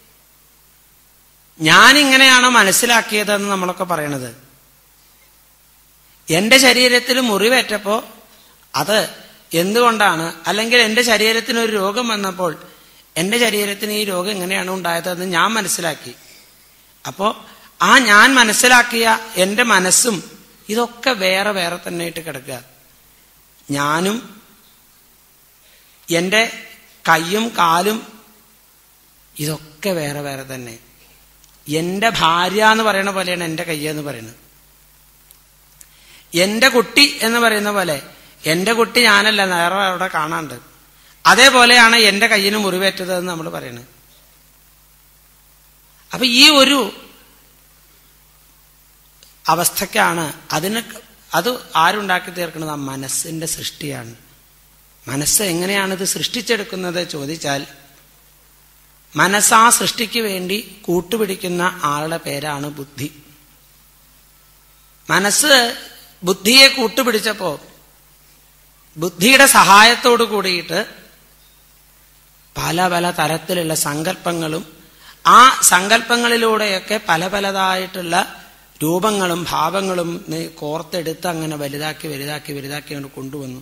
ഞാനിങ്ങനെയാണോ മനസ്സിലാക്കിയതെന്ന് നമ്മളൊക്കെ പറയണത് എന്റെ ശരീരത്തിൽ മുറിവേറ്റപ്പോ അത് എന്തുകൊണ്ടാണ് അല്ലെങ്കിൽ എൻ്റെ ശരീരത്തിന് ഒരു രോഗം വന്നപ്പോൾ എൻ്റെ ശരീരത്തിന് ഈ രോഗം എങ്ങനെയാണ് ഉണ്ടായതെന്ന് ഞാൻ മനസ്സിലാക്കി അപ്പോൾ ആ ഞാൻ മനസ്സിലാക്കിയ എൻ്റെ മനസ്സും ഇതൊക്കെ വേറെ വേറെ തന്നെയായിട്ട് കിടക്കുക ഞാനും എൻ്റെ കൈയും കാലും ഇതൊക്കെ വേറെ വേറെ തന്നെ എൻ്റെ ഭാര്യ എന്ന് പറയുന്ന പോലെയാണ് എൻ്റെ കയ്യ എന്ന് പറയുന്നത് എൻ്റെ കുട്ടി എന്ന് പറയുന്ന പോലെ എൻ്റെ കുട്ടി ഞാനല്ല നേരെ അവിടെ കാണാണ്ട് അതേപോലെയാണ് എൻ്റെ കയ്യിന് മുറിവേറ്റതെന്ന് നമ്മൾ പറയുന്നത് അപ്പൊ ഈ ഒരു അവസ്ഥക്കാണ് അതിന് അത് ആരുണ്ടാക്കി തീർക്കുന്നത് ആ മനസ്സിന്റെ സൃഷ്ടിയാണ് മനസ്സ് എങ്ങനെയാണ് ഇത് സൃഷ്ടിച്ചെടുക്കുന്നത് ചോദിച്ചാൽ മനസ്സാ സൃഷ്ടിക്ക് വേണ്ടി കൂട്ടുപിടിക്കുന്ന ആളുടെ പേരാണ് ബുദ്ധി മനസ്സ് ബുദ്ധിയെ കൂട്ടുപിടിച്ചപ്പോ ബുദ്ധിയുടെ സഹായത്തോടു കൂടിയിട്ട് പല പല തരത്തിലുള്ള സങ്കല്പങ്ങളും ആ സങ്കല്പങ്ങളിലൂടെയൊക്കെ പല പലതായിട്ടുള്ള രൂപങ്ങളും ഭാവങ്ങളും കോർത്തെടുത്ത് അങ്ങനെ വലുതാക്കി വലുതാക്കി വലുതാക്കി കൊണ്ട് കൊണ്ടുവന്നു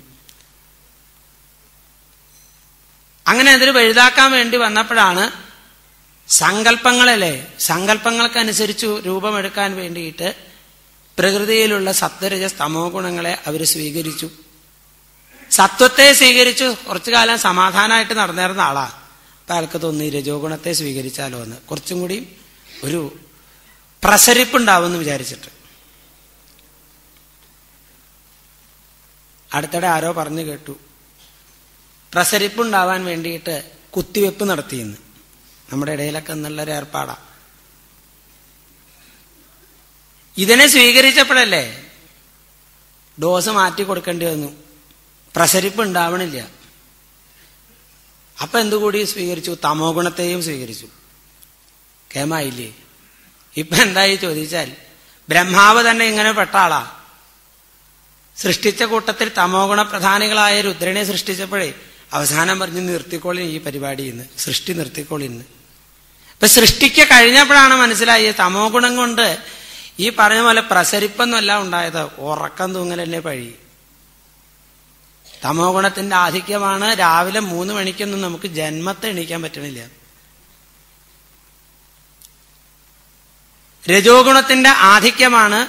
അങ്ങനെ അതിന് വലുതാക്കാൻ വേണ്ടി വന്നപ്പോഴാണ് സങ്കല്പങ്ങളല്ലേ സങ്കല്പങ്ങൾക്കനുസരിച്ച് രൂപമെടുക്കാൻ വേണ്ടിയിട്ട് പ്രകൃതിയിലുള്ള സത്വരജ സ്തമോ ഗുണങ്ങളെ അവർ സ്വീകരിച്ചു സത്വത്തെ സ്വീകരിച്ചു കുറച്ചു കാലം സമാധാനമായിട്ട് നടന്നിരുന്ന ആളാ അപ്പൊ അയാൾക്ക് തോന്നി രജോ ഗുണത്തെ സ്വീകരിച്ചാലോ എന്ന് കുറച്ചും കൂടി ഒരു പ്രസരിപ്പുണ്ടാവുമെന്ന് വിചാരിച്ചിട്ട് അടുത്തിടെ ആരോ പറഞ്ഞു കേട്ടു പ്രസരിപ്പുണ്ടാവാൻ വേണ്ടിയിട്ട് കുത്തിവെപ്പ് നടത്തിയെന്ന് നമ്മുടെ ഇടയിലൊക്കെ എന്നുള്ളൊരു ഏർപ്പാടാ ഇതിനെ സ്വീകരിച്ചപ്പോഴല്ലേ ഡോസ് മാറ്റി കൊടുക്കേണ്ടി വന്നു പ്രസരിപ്പ് ഉണ്ടാവണില്ല അപ്പൊ എന്തുകൂടി സ്വീകരിച്ചു തമോ ഗുണത്തെയും സ്വീകരിച്ചു കേമായില്ലേ ഇപ്പൊ എന്തായി ചോദിച്ചാൽ ബ്രഹ്മാവ് തന്നെ ഇങ്ങനെ പെട്ട ആളാ സൃഷ്ടിച്ച കൂട്ടത്തിൽ തമോ ഗുണ പ്രധാനികളായ രുദ്രനെ സൃഷ്ടിച്ചപ്പോഴേ അവസാനം പറഞ്ഞ് നിർത്തിക്കോളി ഈ പരിപാടി ഇന്ന് സൃഷ്ടി നിർത്തിക്കോളി ഇന്ന് ഇപ്പൊ സൃഷ്ടിക്ക് കഴിഞ്ഞപ്പോഴാണ് മനസ്സിലായി തമോ ഗുണം കൊണ്ട് ഈ പറഞ്ഞ പോലെ പ്രസരിപ്പൊന്നുമല്ല ഉണ്ടായത് ഉറക്കം തൂങ്ങലല്ലേ പഴി തമോ ഗുണത്തിന്റെ ആധിക്യമാണ് രാവിലെ മൂന്ന് മണിക്കൊന്നും നമുക്ക് ജന്മത്തെ എണീക്കാൻ പറ്റണില്ല രജോ ഗുണത്തിന്റെ ആധിക്യമാണ്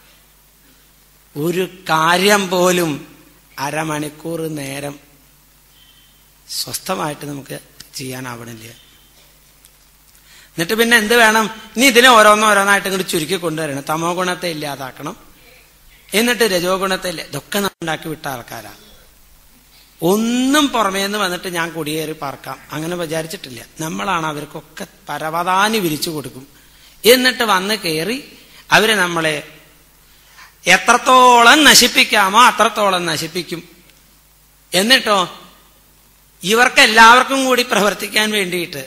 ഒരു കാര്യം പോലും അരമണിക്കൂർ നേരം സ്വസ്ഥമായിട്ട് നമുക്ക് ചെയ്യാനാവണില്ല എന്നിട്ട് പിന്നെ എന്ത് വേണം ഇനി ഇതിനെ ഓരോന്നോ ഓരോന്നായിട്ട് ഇങ്ങോട്ട് ചുരുക്കി കൊണ്ടുവരണം തമോ ഗുണത്തെ ഇല്ലാതാക്കണം എന്നിട്ട് രജോ ഗുണത്തെ ഇല്ല ഇതൊക്കെ ഉണ്ടാക്കി വിട്ട ആൾക്കാരാ ഒന്നും പുറമേന്ന് വന്നിട്ട് ഞാൻ കുടിയേറി പാർക്കാം അങ്ങനെ വിചാരിച്ചിട്ടില്ല നമ്മളാണ് അവർക്കൊക്കെ പരവതാനി വിരിച്ചു കൊടുക്കും എന്നിട്ട് വന്ന് കയറി അവര് നമ്മളെ എത്രത്തോളം നശിപ്പിക്കാമോ അത്രത്തോളം നശിപ്പിക്കും എന്നിട്ടോ ഇവർക്ക് എല്ലാവർക്കും കൂടി പ്രവർത്തിക്കാൻ വേണ്ടിയിട്ട്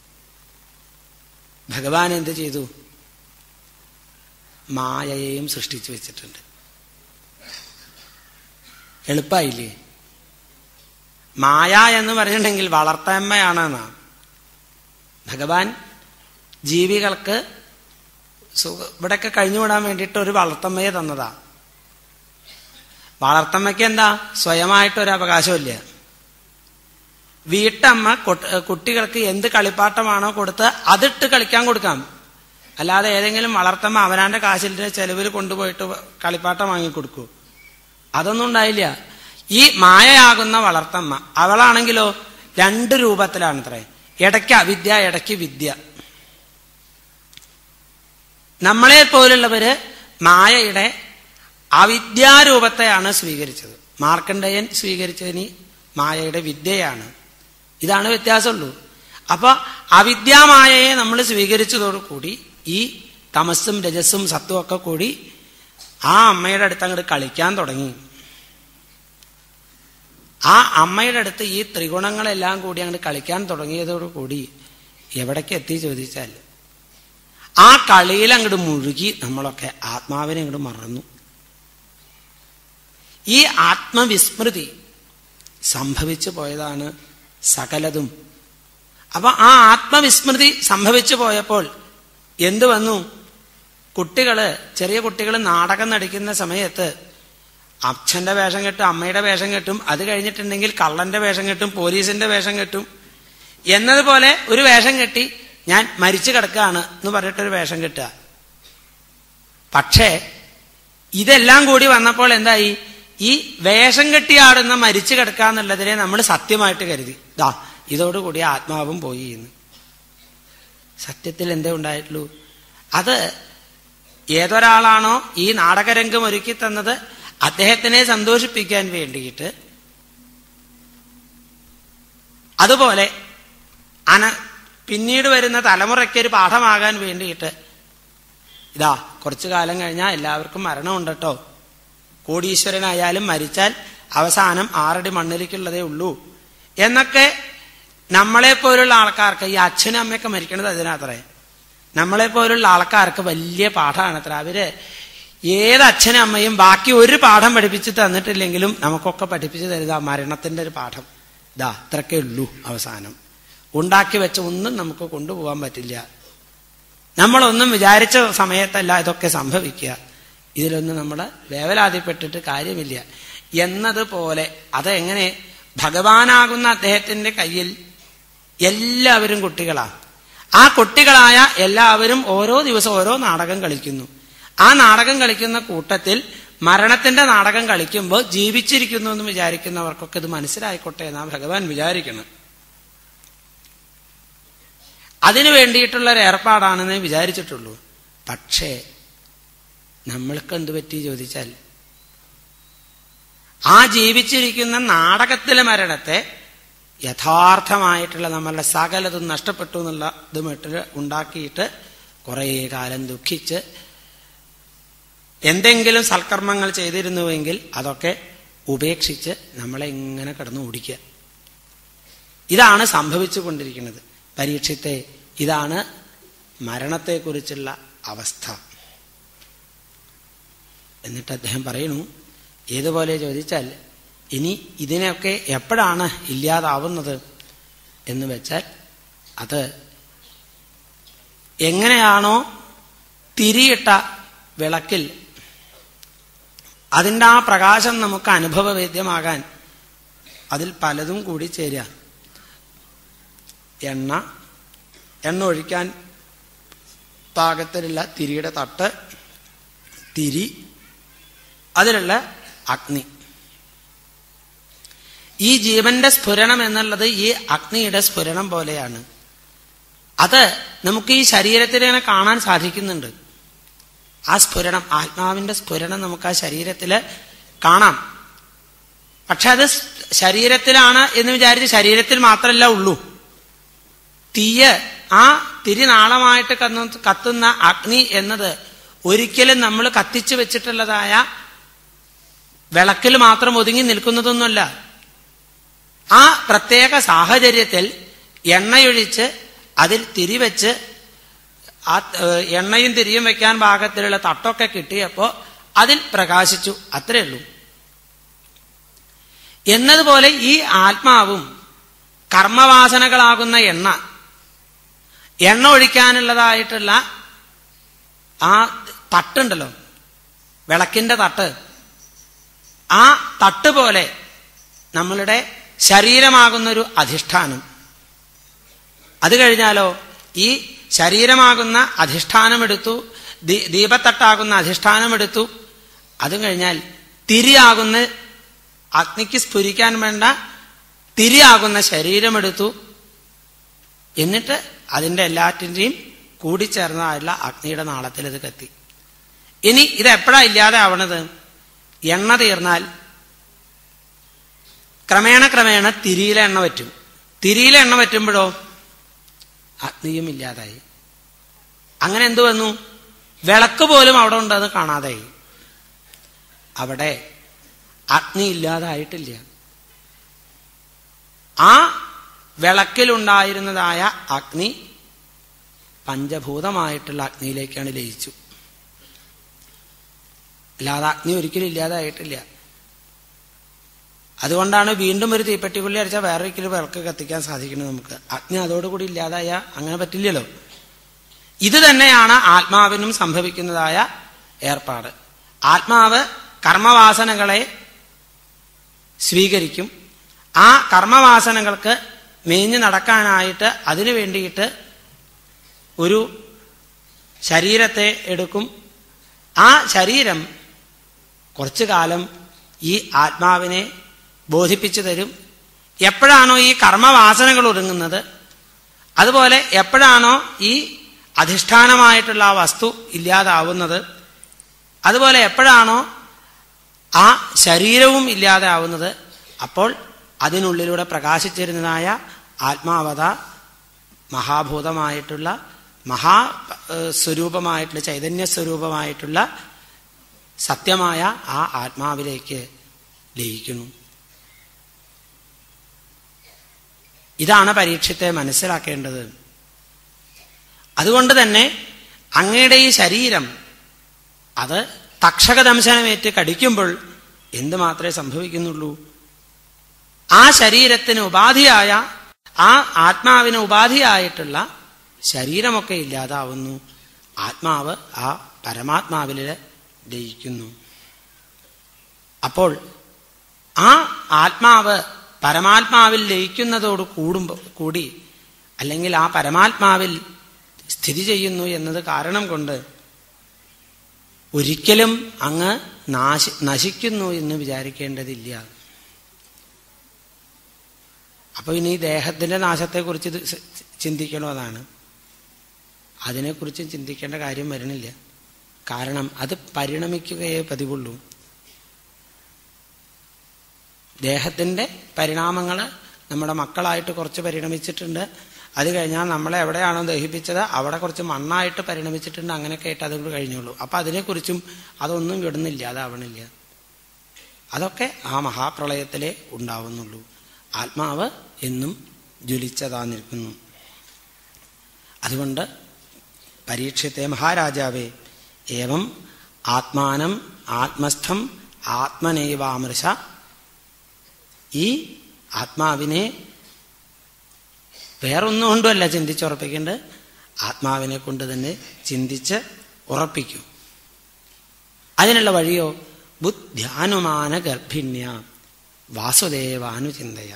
ഭഗവാൻ എന്ത് ചെയ്തു മായയെയും സൃഷ്ടിച്ചു വെച്ചിട്ടുണ്ട് എളുപ്പമായില്ലേ മായ എന്ന് പറഞ്ഞിട്ടുണ്ടെങ്കിൽ വളർത്തമ്മയാണെന്നാ ഭഗവാൻ ജീവികൾക്ക് സുഖ ഇവിടെയൊക്കെ കഴിഞ്ഞുവിടാൻ വേണ്ടിയിട്ട് ഒരു വളർത്തമ്മയെ തന്നതാ വളർത്തമ്മയ്ക്ക് എന്താ സ്വയമായിട്ടൊരു അവകാശമില്ല വീട്ടമ്മ കുട്ടികൾക്ക് എന്ത് കളിപ്പാട്ടമാണോ കൊടുത്ത് അതിട്ട് കളിക്കാൻ കൊടുക്കാം അല്ലാതെ ഏതെങ്കിലും വളർത്തമ്മ അവനാന്റെ കാശിന്റെ ചെലവിൽ കൊണ്ടുപോയിട്ട് കളിപ്പാട്ടം വാങ്ങിക്കൊടുക്കൂ അതൊന്നും ഉണ്ടായില്ല ഈ മായയാകുന്ന വളർത്തമ്മ അവളാണെങ്കിലോ രണ്ട് രൂപത്തിലാണ് അത്രേ ഇടയ്ക്ക് അവിദ്യ ഇടയ്ക്ക് വിദ്യ നമ്മളെ പോലുള്ളവര് മായയുടെ അവിദ്യാരൂപത്തെയാണ് സ്വീകരിച്ചത് മാർക്കണ്ഡയൻ സ്വീകരിച്ചതിന് മായയുടെ വിദ്യയാണ് ഇതാണ് വ്യത്യാസമുള്ളൂ അപ്പൊ അവിദ്യാമായയെ നമ്മൾ സ്വീകരിച്ചതോടുകൂടി ഈ തമസ്സും രജസ്സും സത്വം ഒക്കെ കൂടി ആ അമ്മയുടെ അടുത്ത് അങ്ങോട്ട് കളിക്കാൻ തുടങ്ങി ആ അമ്മയുടെ അടുത്ത് ഈ ത്രിഗുണങ്ങളെല്ലാം കൂടി അങ്ങോട്ട് കളിക്കാൻ തുടങ്ങിയതോടുകൂടി എവിടേക്ക് എത്തി ചോദിച്ചാൽ ആ കളിയിൽ അങ്ങോട്ട് മുഴുകി നമ്മളൊക്കെ ആത്മാവിനെ അങ്ങോട്ട് മറന്നു ഈ ആത്മവിസ്മൃതി സംഭവിച്ചു പോയതാണ് സകലതും അപ്പൊ ആ ആത്മവിസ്മൃതി സംഭവിച്ചു പോയപ്പോൾ എന്തു വന്നു കുട്ടികള് ചെറിയ കുട്ടികൾ നാടകം നടിക്കുന്ന സമയത്ത് അച്ഛന്റെ വേഷം കെട്ടും അമ്മയുടെ വേഷം കെട്ടും അത് കഴിഞ്ഞിട്ടുണ്ടെങ്കിൽ കള്ളന്റെ വേഷം കെട്ടും പോലീസിന്റെ വേഷം കെട്ടും എന്നതുപോലെ ഒരു വേഷം കെട്ടി ഞാൻ മരിച്ചു കിടക്കുകയാണ് എന്ന് പറഞ്ഞിട്ടൊരു വേഷം കെട്ടുക പക്ഷേ ഇതെല്ലാം കൂടി വന്നപ്പോൾ എന്തായി ഈ വേഷം കെട്ടിയാടുന്ന മരിച്ചു കിടക്കുക എന്നുള്ളതിനെ നമ്മൾ സത്യമായിട്ട് കരുതി ദാ ഇതോടുകൂടി ആത്മാവും പോയി എന്ന് സത്യത്തിൽ എന്തേ ഉണ്ടായിട്ടുള്ളൂ അത് ഏതൊരാളാണോ ഈ നാടകരംഗം ഒരുക്കി തന്നത് അദ്ദേഹത്തിനെ സന്തോഷിപ്പിക്കാൻ വേണ്ടിയിട്ട് അതുപോലെ അന പിന്നീട് വരുന്ന തലമുറയ്ക്ക് ഒരു പാഠമാകാൻ വേണ്ടിയിട്ട് ഇതാ കുറച്ചു കാലം കഴിഞ്ഞാൽ എല്ലാവർക്കും മരണമുണ്ട് കേട്ടോ കോടീശ്വരനായാലും മരിച്ചാൽ അവസാനം ആറടി മണ്ണിലേക്കുള്ളതേ ഉള്ളൂ എന്നൊക്കെ നമ്മളെ പോലുള്ള ആൾക്കാർക്ക് ഈ അച്ഛനും അമ്മയൊക്കെ മരിക്കണത് അതിനത്രേ നമ്മളെ പോലുള്ള ആൾക്കാർക്ക് വലിയ പാഠമാണത്ര അവര് ഏത് അച്ഛനും അമ്മയും ബാക്കി ഒരു പാഠം പഠിപ്പിച്ച് തന്നിട്ടില്ലെങ്കിലും നമുക്കൊക്കെ പഠിപ്പിച്ചു തരുക മരണത്തിന്റെ ഒരു പാഠം ഇതാ അത്രക്കേ ഉള്ളൂ അവസാനം ഉണ്ടാക്കി വെച്ച ഒന്നും നമുക്ക് കൊണ്ടുപോകാൻ പറ്റില്ല നമ്മളൊന്നും വിചാരിച്ച സമയത്തല്ല ഇതൊക്കെ സംഭവിക്കുക ഇതിലൊന്നും നമ്മൾ വേവലാതിപ്പെട്ടിട്ട് കാര്യമില്ല എന്നതുപോലെ അതെങ്ങനെ ഭഗവാനാകുന്ന അദ്ദേഹത്തിന്റെ കയ്യിൽ എല്ലാവരും കുട്ടികളാണ് ആ കുട്ടികളായ എല്ലാവരും ഓരോ ദിവസം ഓരോ നാടകം കളിക്കുന്നു ആ നാടകം കളിക്കുന്ന കൂട്ടത്തിൽ മരണത്തിന്റെ നാടകം കളിക്കുമ്പോൾ ജീവിച്ചിരിക്കുന്നു എന്ന് വിചാരിക്കുന്നവർക്കൊക്കെ ഇത് മനസ്സിലായിക്കോട്ടെ എന്നാ ഭഗവാൻ വിചാരിക്കണം അതിനു വേണ്ടിയിട്ടുള്ള ഒരു ഏർപ്പാടാണെന്നേ വിചാരിച്ചിട്ടുള്ളൂ പക്ഷേ നമ്മൾക്ക് എന്ത് പറ്റി ചോദിച്ചാൽ ആ ജീവിച്ചിരിക്കുന്ന നാടകത്തിലെ മരണത്തെ യഥാർത്ഥമായിട്ടുള്ള നമ്മളുടെ സകലതും നഷ്ടപ്പെട്ടു എന്നുള്ള ഇതുമായിട്ട് ഉണ്ടാക്കിയിട്ട് കുറേ കാലം ദുഃഖിച്ച് എന്തെങ്കിലും സൽക്കർമ്മങ്ങൾ ചെയ്തിരുന്നുവെങ്കിൽ അതൊക്കെ ഉപേക്ഷിച്ച് നമ്മളെ ഇങ്ങനെ കിടന്നു ഓടിക്കുക ഇതാണ് സംഭവിച്ചു കൊണ്ടിരിക്കുന്നത് പരീക്ഷത്തെ ഇതാണ് മരണത്തെക്കുറിച്ചുള്ള അവസ്ഥ എന്നിട്ട് അദ്ദേഹം പറയുന്നു ഏതുപോലെ ചോദിച്ചാൽ ഇനി ഇതിനെയൊക്കെ എപ്പോഴാണ് ഇല്ലാതാവുന്നത് എന്ന് വെച്ചാൽ അത് എങ്ങനെയാണോ തിരിയിട്ട വിളക്കിൽ അതിൻ്റെ ആ പ്രകാശം നമുക്ക് അനുഭവവേദ്യമാകാൻ അതിൽ പലതും കൂടി ചേരുക എണ്ണ എണ്ണ ഒഴിക്കാൻ പാകത്തിലുള്ള തിരിയുടെ തട്ട് തിരി അതിലുള്ള അഗ്നി ഈ ജീവന്റെ സ്ഫുരണം എന്നുള്ളത് ഈ അഗ്നിയുടെ സ്ഫുരണം പോലെയാണ് അത് നമുക്ക് ഈ ശരീരത്തിനെ കാണാൻ സാധിക്കുന്നുണ്ട് ആ സ്ഫുരണം ആത്മാവിന്റെ സ്ഫുരണം നമുക്ക് ആ ശരീരത്തിൽ കാണാം പക്ഷെ അത് ശരീരത്തിലാണ് എന്ന് വിചാരിച്ച് ശരീരത്തിൽ മാത്രമല്ല ഉള്ളൂ തീയ് ആ തിരിനാളമായിട്ട് കത്തുന്ന അഗ്നി എന്നത് ഒരിക്കലും നമ്മൾ കത്തിച്ചു വെച്ചിട്ടുള്ളതായ വിളക്കിൽ മാത്രം ഒതുങ്ങി നിൽക്കുന്നതൊന്നുമല്ല ആ പ്രത്യേക സാഹചര്യത്തിൽ എണ്ണയൊഴിച്ച് അതിൽ തിരിവെച്ച് ആ എണ്ണയും തിരിയും വെക്കാൻ പാകത്തിലുള്ള തട്ടൊക്കെ കിട്ടിയപ്പോൾ അതിൽ പ്രകാശിച്ചു അത്രേ ഉള്ളൂ എന്നതുപോലെ ഈ ആത്മാവും കർമ്മവാസനകളാകുന്ന എണ്ണ എണ്ണ ഒഴിക്കാനുള്ളതായിട്ടുള്ള ആ തട്ടുണ്ടല്ലോ വിളക്കിന്റെ തട്ട് ആ തട്ട് പോലെ നമ്മളുടെ ശരീരമാകുന്നൊരു അധിഷ്ഠാനം അത് കഴിഞ്ഞാലോ ഈ ശരീരമാകുന്ന അധിഷ്ഠാനമെടുത്തു ദീപത്തട്ടാകുന്ന അധിഷ്ഠാനമെടുത്തു അതും കഴിഞ്ഞാൽ തിരിയാകുന്ന അഗ്നിക്ക് സ്ഫുരിക്കാൻ വേണ്ട തിരിയാകുന്ന ശരീരമെടുത്തു എന്നിട്ട് അതിൻ്റെ എല്ലാറ്റിൻ്റെയും കൂടിച്ചേർന്നതായുള്ള അഗ്നിയുടെ നാളത്തിൽ ഇത് കത്തി ഇനി ഇത് എപ്പോഴാ ഇല്ലാതെ ആവണത് എണ്ണ തീർന്നാൽ ക്രമേണ ക്രമേണ തിരിയിലെ എണ്ണ പറ്റും തിരിയിലെ എണ്ണ പറ്റുമ്പോഴോ അഗ്നിയും ഇല്ലാതായി അങ്ങനെ എന്തു വന്നു വിളക്ക് പോലും അവിടെ ഉണ്ടെന്ന് കാണാതായി അവിടെ അഗ്നി ഇല്ലാതായിട്ടില്ല ആ വിളക്കിലുണ്ടായിരുന്നതായ അഗ്നി പഞ്ചഭൂതമായിട്ടുള്ള അഗ്നിയിലേക്കാണ് ലയിച്ചു അല്ലാതെ അഗ്നി ഒരിക്കലും ഇല്ലാതായിട്ടില്ല അതുകൊണ്ടാണ് വീണ്ടും ഒരു തീപ്പെട്ടി പുള്ളി അടിച്ചാൽ വേറെ ഒരിക്കലും വിളക്ക് കത്തിക്കാൻ സാധിക്കുന്നത് നമുക്ക് അഗ്നി അതോടുകൂടി ഇല്ലാതായ അങ്ങനെ പറ്റില്ലല്ലോ ഇത് തന്നെയാണ് ആത്മാവിനും സംഭവിക്കുന്നതായ ഏർപ്പാട് ആത്മാവ് കർമ്മവാസനകളെ സ്വീകരിക്കും ആ കർമ്മവാസനകൾക്ക് മേഞ്ഞു നടക്കാനായിട്ട് അതിനു വേണ്ടിയിട്ട് ഒരു ശരീരത്തെ എടുക്കും ആ ശരീരം കുറച്ചു കാലം ഈ ആത്മാവിനെ ബോധിപ്പിച്ചു തരും എപ്പോഴാണോ ഈ കർമ്മവാസനകൾ ഒടുങ്ങുന്നത് അതുപോലെ എപ്പോഴാണോ ഈ അധിഷ്ഠാനമായിട്ടുള്ള ആ വസ്തു ഇല്ലാതാവുന്നത് അതുപോലെ എപ്പോഴാണോ ആ ശരീരവും ഇല്ലാതെ ആവുന്നത് അപ്പോൾ അതിനുള്ളിലൂടെ പ്രകാശിച്ചിരുന്നതായ ആത്മാവത മഹാഭൂതമായിട്ടുള്ള മഹാ ഏഹ്, സ്വരൂപമായിട്ടുള്ള ചൈതന്യ സ്വരൂപമായിട്ടുള്ള സത്യമായ ആ ആത്മാവിലേക്ക് ലയിക്കുന്നു ഇതാണ് പരീക്ഷത്തെ മനസ്സിലാക്കേണ്ടത് അതുകൊണ്ട് തന്നെ അങ്ങയുടെ ഈ ശരീരം അത് തക്ഷകദംശനമേറ്റ് കടിക്കുമ്പോൾ എന്ത് മാത്രമേ സംഭവിക്കുന്നുള്ളൂ ആ ശരീരത്തിന് ഉപാധിയായ ആ ആത്മാവിന് ഉപാധിയായിട്ടുള്ള ശരീരമൊക്കെ ഇല്ലാതാവുന്നു ആത്മാവ് ആ പരമാത്മാവിൽ ലയിക്കുന്നു അപ്പോൾ ആ ആത്മാവ് പരമാത്മാവിൽ ലയിക്കുന്നതോട് കൂടുമ്പോൾ കൂടി അല്ലെങ്കിൽ ആ പരമാത്മാവിൽ സ്ഥിതി ചെയ്യുന്നു എന്നത് കാരണം കൊണ്ട് ഒരിക്കലും അങ്ങ് നാശി നശിക്കുന്നു എന്ന് വിചാരിക്കേണ്ടതില്ല അപ്പൊ ഇനി ദേഹത്തിന്റെ നാശത്തെക്കുറിച്ച് ഇത് സ- ചിന്തിക്കണമെന്നാണ് അതിനെക്കുറിച്ച് ചിന്തിക്കേണ്ട കാര്യം വരണില്ല കാരണം അത് പരിണമിക്കുകയേ പതിവുള്ളൂ ദേഹത്തിന്റെ പരിണാമങ്ങൾ നമ്മുടെ മക്കളായിട്ട് കുറച്ച് പരിണമിച്ചിട്ടുണ്ട് അത് കഴിഞ്ഞാൽ നമ്മളെ എവിടെയാണോ ദഹിപ്പിച്ചത് അവിടെ കുറച്ച് മണ്ണായിട്ട് പരിണമിച്ചിട്ടുണ്ട് അങ്ങനെയൊക്കെ ആയിട്ട് അതുകൊണ്ട് കഴിഞ്ഞുള്ളൂ അപ്പൊ അതിനെക്കുറിച്ചും അതൊന്നും വിടുന്നില്ല അതാവണില്ല അതൊക്കെ ആ മഹാപ്രളയത്തിലേ ഉണ്ടാവുന്നുള്ളൂ ആത്മാവ് എന്നും ജ്വലിച്ചതാ നിൽക്കുന്നു അതുകൊണ്ട് പരീക്ഷത്തെ മഹാരാജാവേ ഏവം ആത്മാനം ആത്മസ്ഥം ആത്മനൈവാമൃശ ഈ ആത്മാവിനെ വേറൊന്നും കൊണ്ടുമല്ല ചിന്തിച്ചുറപ്പിക്കേണ്ടത് ആത്മാവിനെ കൊണ്ട് തന്നെ ചിന്തിച്ച് ഉറപ്പിക്കൂ അതിനുള്ള വഴിയോ ബുദ്ധ്യാനുമാന ഗർഭിണ്യ വാസുദേവാനുചിന്തയ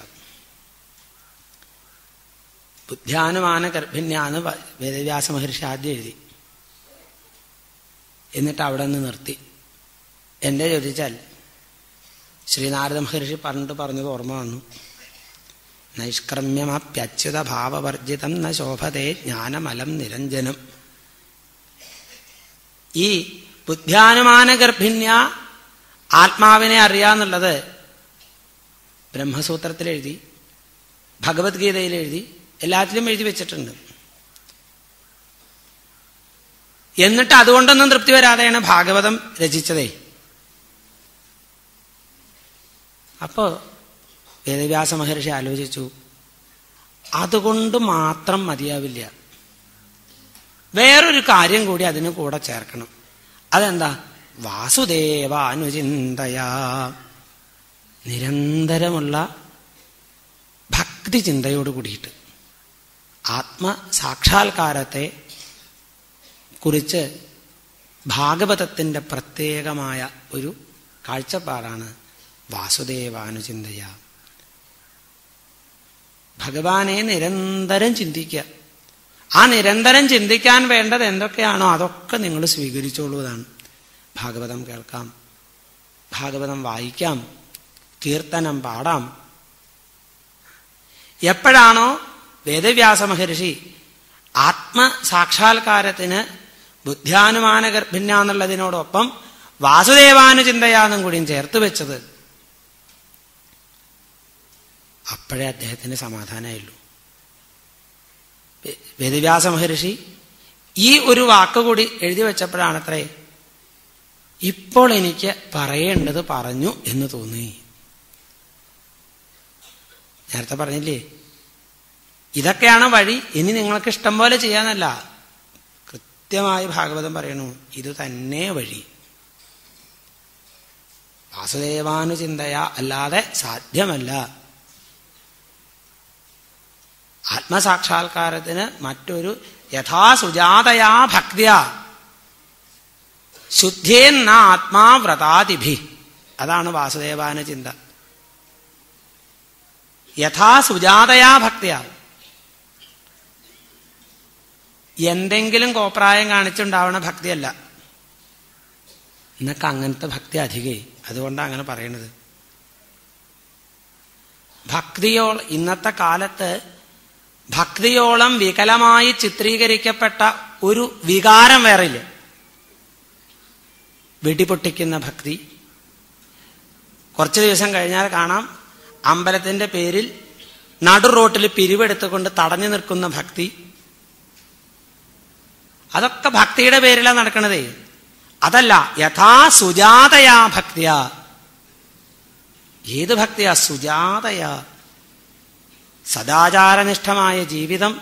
ബുദ്ധ്യാനുമാന ഗർഭിണ്യാന്ന് വ- വേദവ്യാസ മഹർഷി ആദ്യം എഴുതി എന്നിട്ട് അവിടെ നിന്ന് നിർത്തി എന്റെ ചോദിച്ചാൽ ശ്രീനാരദ മഹർഷി പറഞ്ഞിട്ട് പറഞ്ഞത് ഓർമ്മ വന്നു നൈഷ്കർമ്യമപ്യച്യുത ഭാവവർജിതം ന ശോഭതേ ജ്ഞാനമലം നിരഞ്ജനം ഈ ബുദ്ധ്യാനുമാന ഗർഭിണ്യ ആത്മാവിനെ അറിയാന്നുള്ളത് ബ്രഹ്മസൂത്രത്തിൽ എഴുതി ഭഗവത്ഗീതയിൽ എഴുതി എല്ലാത്തിലും എഴുതി വെച്ചിട്ടുണ്ട് എന്നിട്ട് അതുകൊണ്ടൊന്നും തൃപ്തി വരാതെയാണ് ഭാഗവതം രചിച്ചതേ അപ്പോ വേദവ്യാസ മഹർഷി ആലോചിച്ചു അതുകൊണ്ട് മാത്രം മതിയാവില്ല വേറൊരു കാര്യം കൂടി അതിന് കൂടെ ചേർക്കണം അതെന്താ വാസുദേവാനുചിന്തയാ നിരന്തരമുള്ള ഭക്തി ചിന്തയോട് കൂടിയിട്ട് ആത്മസാക്ഷാത്കാരത്തെ കുറിച്ച് ഭാഗവതത്തിന്റെ പ്രത്യേകമായ ഒരു കാഴ്ചപ്പാടാണ് വാസുദേവാനുചിന്തയ ഭഗവാനെ നിരന്തരം ചിന്തിക്കുക ആ നിരന്തരം ചിന്തിക്കാൻ വേണ്ടത് എന്തൊക്കെയാണോ അതൊക്കെ നിങ്ങൾ സ്വീകരിച്ചോളൂതാണ് ഭാഗവതം കേൾക്കാം ഭാഗവതം വായിക്കാം കീർത്തനം പാടാം എപ്പോഴാണോ വേദവ്യാസ മഹർഷി ആത്മസാക്ഷാത്കാരത്തിന് ബുദ്ധ്യാനുമാന ഗർഭിന്യ എന്നുള്ളതിനോടൊപ്പം വാസുദേവാനുചിന്തയാന്നും കൂടിയും ചേർത്ത് വെച്ചത് അപ്പോഴേ അദ്ദേഹത്തിന് സമാധാനമായുള്ളൂ വേ- വേദവ്യാസ മഹർഷി ഈ ഒരു വാക്കുകൂടി എഴുതി വെച്ചപ്പോഴാണത്രേ ഇപ്പോൾ എനിക്ക് പറയേണ്ടത് പറഞ്ഞു എന്ന് തോന്നി നേരത്തെ പറഞ്ഞില്ലേ ഇതൊക്കെയാണ് വഴി ഇനി നിങ്ങൾക്ക് ഇഷ്ടം പോലെ ചെയ്യാന്നല്ല കൃത്യമായി ഭാഗവതം പറയണു ഇത് തന്നെ വഴി വാസുദേവാനുചിന്തയ അല്ലാതെ സാധ്യമല്ല ആത്മസാക്ഷാത്കാരത്തിന് മറ്റൊരു യഥാസുജാതയാ ഭക്തിയ ശുദ്ധേന്ന ആത്മാ വ്രതാതിഭി അതാണ് വാസുദേവാന ചിന്ത യഥാ സുജാതയാ ഭക്തിയാ എന്തെങ്കിലും കോപ്രായം കാണിച്ചുണ്ടാവണ ഭക്തിയല്ല എന്നൊക്കെ അങ്ങനത്തെ ഭക്തി അധികേ അതുകൊണ്ടാണ് അങ്ങനെ പറയണത് ഭക്തിയോ ഇന്നത്തെ കാലത്ത് ഭക്തിയോളം വികലമായി ചിത്രീകരിക്കപ്പെട്ട ഒരു വികാരം വേറെയില്ല വെടിപൊട്ടിക്കുന്ന ഭക്തി കുറച്ച് ദിവസം കഴിഞ്ഞാൽ കാണാം അമ്പലത്തിന്റെ പേരിൽ നടു റോട്ടിൽ പിരിവെടുത്തുകൊണ്ട് തടഞ്ഞു നിൽക്കുന്ന ഭക്തി അതൊക്കെ ഭക്തിയുടെ പേരിലാണ് നടക്കണതേ അതല്ല യഥാ സുജാതയാ ഭക്തിയ ഏത് ഭക്തിയാ സുജാതയാ സദാചാരനിഷ്ഠമായ ജീവിതം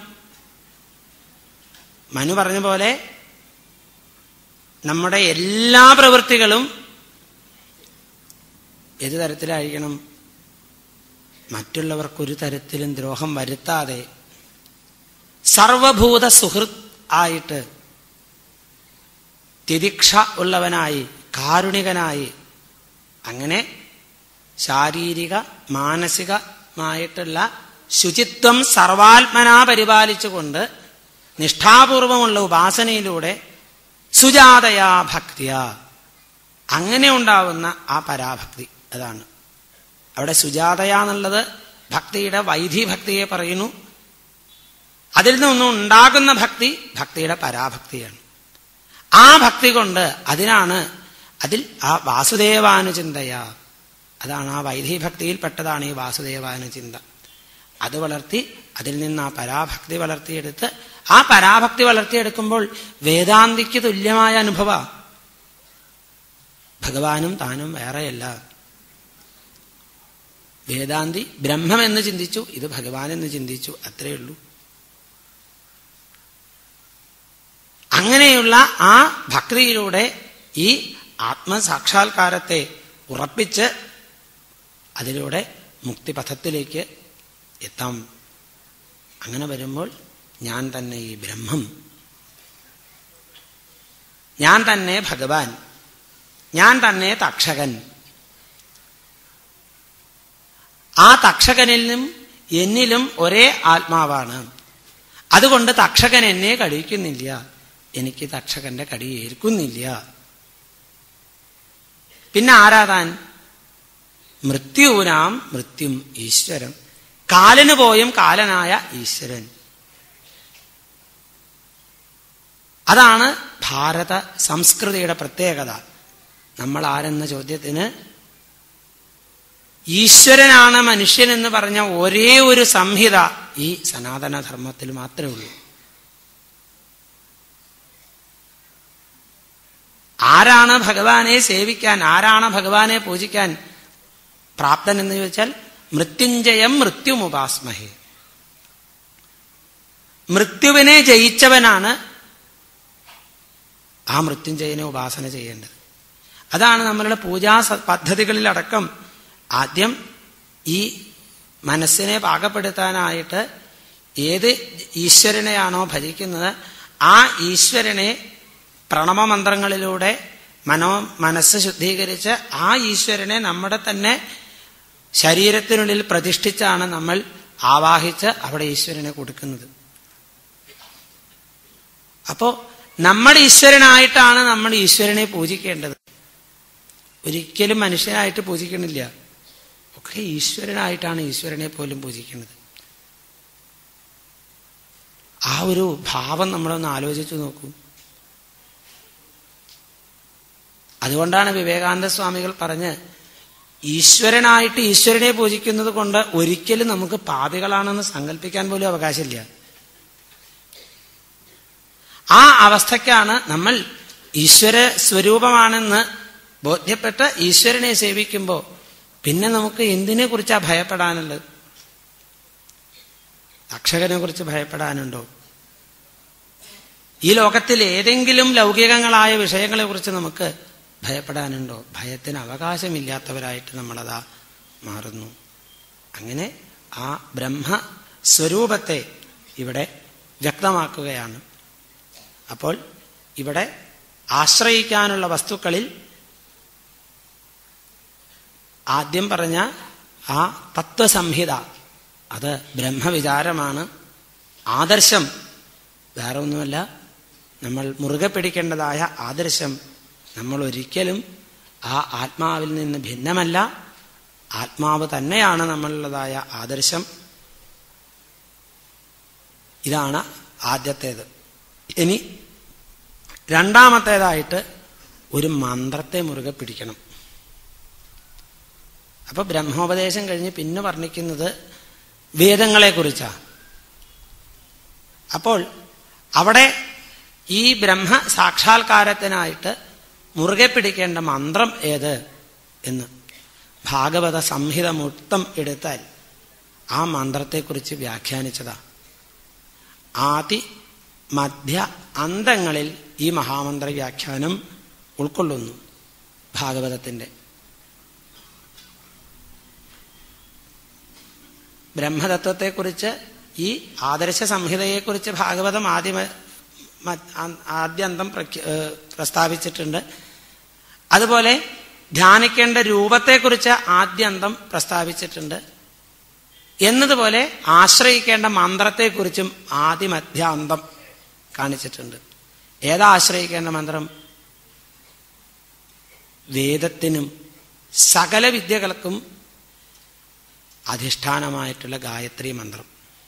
മനു പറഞ്ഞ പോലെ നമ്മുടെ എല്ലാ പ്രവൃത്തികളും ഏത് തരത്തിലായിരിക്കണം മറ്റുള്ളവർക്കൊരു തരത്തിലും ദ്രോഹം വരുത്താതെ സർവഭൂത സുഹൃത്ത് ആയിട്ട് തിദിക്ഷ ഉള്ളവനായി കാരുണികനായി അങ്ങനെ ശാരീരിക മാനസികമായിട്ടുള്ള ശുചിത്വം സർവാത്മനാ പരിപാലിച്ചുകൊണ്ട് നിഷ്ഠാപൂർവമുള്ള ഉപാസനയിലൂടെ സുജാതയാ ഭക്തിയ അങ്ങനെ ഉണ്ടാവുന്ന ആ പരാഭക്തി അതാണ് അവിടെ സുജാതയ എന്നുള്ളത് ഭക്തിയുടെ വൈധി ഭക്തിയെ പറയുന്നു അതിൽ നിന്നും ഉണ്ടാകുന്ന ഭക്തി ഭക്തിയുടെ പരാഭക്തിയാണ് ആ ഭക്തി കൊണ്ട് അതിനാണ് അതിൽ ആ വാസുദേവാനുചിന്തയ അതാണ് ആ വൈധി ഭക്തിയിൽപ്പെട്ടതാണ് ഈ വാസുദേവാനുചിന്ത അത് വളർത്തി അതിൽ നിന്ന് ആ പരാഭക്തി വളർത്തിയെടുത്ത് ആ പരാഭക്തി വളർത്തിയെടുക്കുമ്പോൾ വേദാന്തിക്ക് തുല്യമായ അനുഭവ ഭഗവാനും താനും വേറെയല്ല വേദാന്തി ബ്രഹ്മം എന്ന് ചിന്തിച്ചു ഇത് ഭഗവാൻ എന്ന് ചിന്തിച്ചു അത്രയേ ഉള്ളൂ അങ്ങനെയുള്ള ആ ഭക്തിയിലൂടെ ഈ ആത്മസാക്ഷാത്കാരത്തെ ഉറപ്പിച്ച് അതിലൂടെ മുക്തിപഥത്തിലേക്ക് എത്താം അങ്ങനെ വരുമ്പോൾ ഞാൻ തന്നെ ഈ ബ്രഹ്മം ഞാൻ തന്നെ ഭഗവാൻ ഞാൻ തന്നെ തക്ഷകൻ ആ തക്ഷകനിലും എന്നിലും ഒരേ ആത്മാവാണ് അതുകൊണ്ട് തക്ഷകൻ എന്നെ കഴിക്കുന്നില്ല എനിക്ക് തക്ഷകന്റെ കടി ഏൽക്കുന്നില്ല പിന്നെ ആരാതാൻ മൃത്യുവിനാം മൃത്യും ഈശ്വരൻ കാലന് പോയും കാലനായ ഈശ്വരൻ അതാണ് ഭാരത സംസ്കൃതിയുടെ പ്രത്യേകത നമ്മൾ ആരെന്ന ചോദ്യത്തിന് ഈശ്വരനാണ് മനുഷ്യൻ എന്ന് പറഞ്ഞ ഒരേ ഒരു സംഹിത ഈ സനാതനധർമ്മത്തിൽ മാത്രമേ ഉള്ളൂ ആരാണ് ഭഗവാനെ സേവിക്കാൻ ആരാണ് ഭഗവാനെ പൂജിക്കാൻ പ്രാപ്തൻ എന്ന് ചോദിച്ചാൽ മൃത്യുഞ്ജയം മൃത്യുമുപാസ്മഹേ മൃത്യുവിനെ ജയിച്ചവനാണ് ആ മൃത്യുഞ്ജയനെ ഉപാസന ചെയ്യേണ്ടത് അതാണ് നമ്മളുടെ പൂജാ പദ്ധതികളിലടക്കം ആദ്യം ഈ മനസ്സിനെ പാകപ്പെടുത്താനായിട്ട് ഏത് ഈശ്വരനെയാണോ ഭജിക്കുന്നത് ആ ഈശ്വരനെ പ്രണവമന്ത്രങ്ങളിലൂടെ മനോ മനസ്സ് ശുദ്ധീകരിച്ച് ആ ഈശ്വരനെ നമ്മുടെ തന്നെ ശരീരത്തിനുള്ളിൽ പ്രതിഷ്ഠിച്ചാണ് നമ്മൾ ആവാഹിച്ച് അവിടെ ഈശ്വരനെ കൊടുക്കുന്നത് അപ്പോ നമ്മൾ ഈശ്വരനായിട്ടാണ് നമ്മൾ ഈശ്വരനെ പൂജിക്കേണ്ടത് ഒരിക്കലും മനുഷ്യനായിട്ട് പൂജിക്കണില്ല ഒക്കെ ഈശ്വരനായിട്ടാണ് ഈശ്വരനെ പോലും പൂജിക്കുന്നത് ആ ഒരു ഭാവം നമ്മളൊന്ന് ആലോചിച്ചു നോക്കൂ അതുകൊണ്ടാണ് വിവേകാനന്ദ സ്വാമികൾ പറഞ്ഞ് ഈശ്വരനായിട്ട് ഈശ്വരനെ പൂജിക്കുന്നത് കൊണ്ട് ഒരിക്കലും നമുക്ക് പാപികളാണെന്ന് സങ്കല്പിക്കാൻ പോലും അവകാശമില്ല ആ അവസ്ഥയ്ക്കാണ് നമ്മൾ ഈശ്വര സ്വരൂപമാണെന്ന് ബോധ്യപ്പെട്ട് ഈശ്വരനെ സേവിക്കുമ്പോൾ പിന്നെ നമുക്ക് എന്തിനെ കുറിച്ചാ ഭയപ്പെടാനുള്ളത് അക്ഷകനെ കുറിച്ച് ഭയപ്പെടാനുണ്ടോ ഈ ലോകത്തിൽ ഏതെങ്കിലും ലൗകികങ്ങളായ വിഷയങ്ങളെ കുറിച്ച് നമുക്ക് ഭയപ്പെടാനുണ്ടോ ഭയത്തിന് അവകാശമില്ലാത്തവരായിട്ട് നമ്മളതാ മാറുന്നു അങ്ങനെ ആ ബ്രഹ്മ സ്വരൂപത്തെ ഇവിടെ വ്യക്തമാക്കുകയാണ് അപ്പോൾ ഇവിടെ ആശ്രയിക്കാനുള്ള വസ്തുക്കളിൽ ആദ്യം പറഞ്ഞ ആ തത്വസംഹിത അത് ബ്രഹ്മവിചാരമാണ് ആദർശം വേറെ ഒന്നുമല്ല നമ്മൾ മുറുകെ പിടിക്കേണ്ടതായ ആദർശം നമ്മൾ ഒരിക്കലും ആ ആത്മാവിൽ നിന്ന് ഭിന്നമല്ല ആത്മാവ് തന്നെയാണ് നമ്മളുള്ളതായ ആദർശം ഇതാണ് ആദ്യത്തേത് ഇനി രണ്ടാമത്തേതായിട്ട് ഒരു മന്ത്രത്തെ മുറുകെ പിടിക്കണം അപ്പൊ ബ്രഹ്മോപദേശം കഴിഞ്ഞ് പിന്നെ വർണ്ണിക്കുന്നത് വേദങ്ങളെക്കുറിച്ചാണ് അപ്പോൾ അവിടെ ഈ ബ്രഹ്മ സാക്ഷാത്കാരത്തിനായിട്ട് മുറുകെ പിടിക്കേണ്ട മന്ത്രം ഏത് എന്ന് ഭാഗവത സംഹിത മൊത്തം എടുത്താൽ ആ മന്ത്രത്തെക്കുറിച്ച് വ്യാഖ്യാനിച്ചതാ ആദി മധ്യ അന്തങ്ങളിൽ ഈ മഹാമന്ത്ര വ്യാഖ്യാനം ഉൾക്കൊള്ളുന്നു ഭാഗവതത്തിന്റെ ബ്രഹ്മതത്വത്തെക്കുറിച്ച് ഈ ആദർശ സംഹിതയെക്കുറിച്ച് ഭാഗവതം ആദ്യ ആദ്യന്തം പ്രസ്താവിച്ചിട്ടുണ്ട് അതുപോലെ ധ്യാനിക്കേണ്ട രൂപത്തെക്കുറിച്ച് ആദ്യന്തം പ്രസ്താവിച്ചിട്ടുണ്ട് എന്നതുപോലെ ആശ്രയിക്കേണ്ട മന്ത്രത്തെക്കുറിച്ചും ആദ്യമധ്യാന്തം കാണിച്ചിട്ടുണ്ട് ഏതാ ആശ്രയിക്കേണ്ട മന്ത്രം വേദത്തിനും സകല വിദ്യകൾക്കും അധിഷ്ഠാനമായിട്ടുള്ള ഗായത്രി മന്ത്രം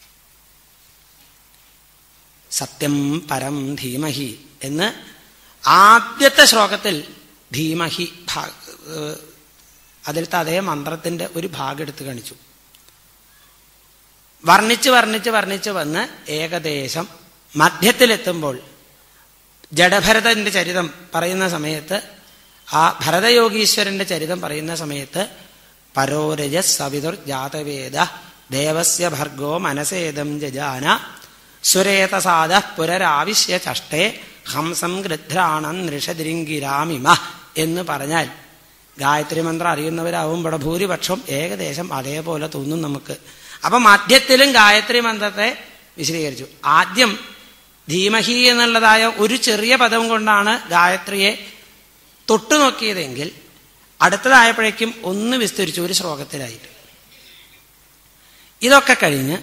സത്യം പരം ധീമഹി എന്ന് ആദ്യത്തെ ശ്ലോകത്തിൽ ധീമഹി അതിലത്തെ അതേ മന്ത്രത്തിന്റെ ഒരു ഭാഗം എടുത്ത് കാണിച്ചു വർണ്ണിച്ച് വർണ്ണിച്ച് വർണ്ണിച്ച് വന്ന് ഏകദേശം മധ്യത്തിലെത്തുമ്പോൾ ജഡഭരതന്റെ ചരിതം പറയുന്ന സമയത്ത് ആ ഭരതയോഗീശ്വരന്റെ ചരിതം പറയുന്ന സമയത്ത് പരോരജ സവിതുർ ജാതവേദ ദേവസ്യ ഭർഗോ മനസേദം ജജാന സുരേതസാദ പുനരാവിശ്യ ചഷ്ടേ ഹംസം ഗൃധ്രാണം നൃഷതിരിങ്കിരാമിമ എന്ന് പറഞ്ഞാൽ ഗായത്രി മന്ത്രം അറിയുന്നവരാവും ഇവിടെ ഭൂരിപക്ഷം ഏകദേശം അതേപോലെ തോന്നും നമുക്ക് അപ്പൊ മധ്യത്തിലും ഗായത്രി മന്ത്രത്തെ വിശദീകരിച്ചു ആദ്യം ധീമഹി എന്നുള്ളതായ ഒരു ചെറിയ പദം കൊണ്ടാണ് ഗായത്രിയെ തൊട്ടുനോക്കിയതെങ്കിൽ അടുത്തതായപ്പോഴേക്കും ഒന്ന് വിസ്തരിച്ചു ഒരു ശ്ലോകത്തിലായിട്ട് ഇതൊക്കെ കഴിഞ്ഞ്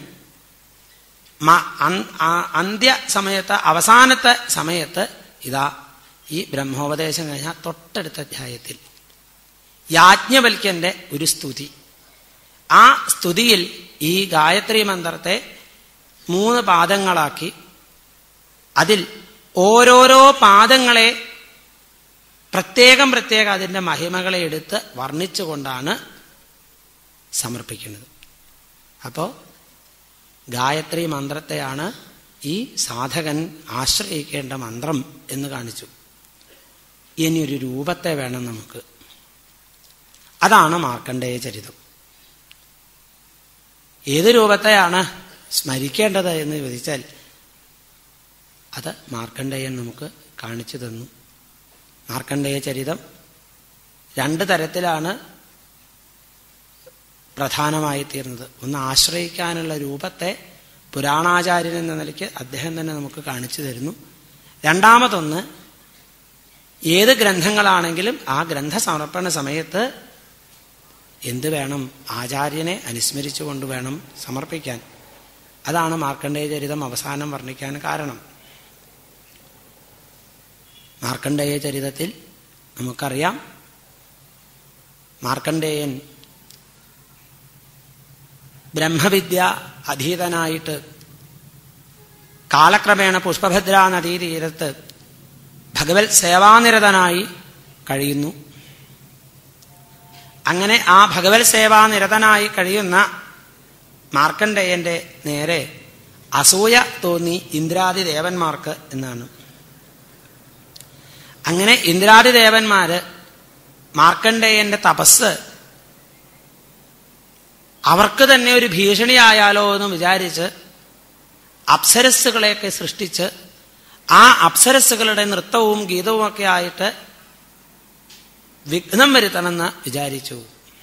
അന്ത്യ സമയത്ത് അവസാനത്തെ സമയത്ത് ഇതാ ഈ ബ്രഹ്മോപദേശം കഴിഞ്ഞ തൊട്ടടുത്ത അധ്യായത്തിൽ യാജ്ഞവൽക്യന്റെ ഒരു സ്തുതി ആ സ്തുതിയിൽ ഈ ഗായത്രി മന്ത്രത്തെ മൂന്ന് പാദങ്ങളാക്കി അതിൽ ഓരോരോ പാദങ്ങളെ പ്രത്യേകം പ്രത്യേകം അതിൻ്റെ മഹിമകളെ എടുത്ത് വർണ്ണിച്ചുകൊണ്ടാണ് സമർപ്പിക്കുന്നത് അപ്പോൾ ഗായത്രി മന്ത്രത്തെയാണ് ഈ സാധകൻ ആശ്രയിക്കേണ്ട മന്ത്രം എന്ന് കാണിച്ചു ഇനിയൊരു രൂപത്തെ വേണം നമുക്ക് അതാണ് മാർക്കണ്ഡേയ ചരിതം ഏത് രൂപത്തെയാണ് സ്മരിക്കേണ്ടത് എന്ന് ചോദിച്ചാൽ അത് മാർക്കണ്ഡേയൻ നമുക്ക് കാണിച്ചു തന്നു മാർക്കണ്ഡേയ ചരിതം രണ്ട് തരത്തിലാണ് പ്രധാനമായി തീർന്നത് ഒന്ന് ആശ്രയിക്കാനുള്ള രൂപത്തെ പുരാണാചാര്യൻ എന്ന നിലയ്ക്ക് അദ്ദേഹം തന്നെ നമുക്ക് കാണിച്ചു തരുന്നു രണ്ടാമതൊന്ന് ഏത് ഗ്രന്ഥങ്ങളാണെങ്കിലും ആ ഗ്രന്ഥ സമർപ്പണ സമയത്ത് എന്ത് വേണം ആചാര്യനെ അനുസ്മരിച്ചുകൊണ്ട് വേണം സമർപ്പിക്കാൻ അതാണ് മാർക്കണ്ഡേയ ചരിതം അവസാനം വർണ്ണിക്കാൻ കാരണം മാർക്കണ്ഡേയ ചരിതത്തിൽ നമുക്കറിയാം മാർക്കണ്ഡേയൻ ബ്രഹ്മവിദ്യ അധീതനായിട്ട് കാലക്രമേണ പുഷ്പഭദ്രാ നദീതീരത്ത് ഭഗവത് സേവാനിരതനായി കഴിയുന്നു അങ്ങനെ ആ ഭഗവത് സേവാനിരതനായി കഴിയുന്ന മാർക്കണ്ഡേയന്റെ നേരെ അസൂയ തോന്നി ഇന്ദ്രാദി ദേവന്മാർക്ക് എന്നാണ് അങ്ങനെ ഇന്ദ്രാദി ദേവന്മാര് മാർക്കണ്ഡേയന്റെ തപസ് അവർക്ക് തന്നെ ഒരു ഭീഷണിയായാലോ എന്ന് വിചാരിച്ച് അപ്സരസ്സുകളെയൊക്കെ സൃഷ്ടിച്ച് ആ അപ്സരസ്സുകളുടെ നൃത്തവും ഗീതവും ഒക്കെ ആയിട്ട് വിഘ്നം വരുത്തണമെന്ന് വിചാരിച്ചു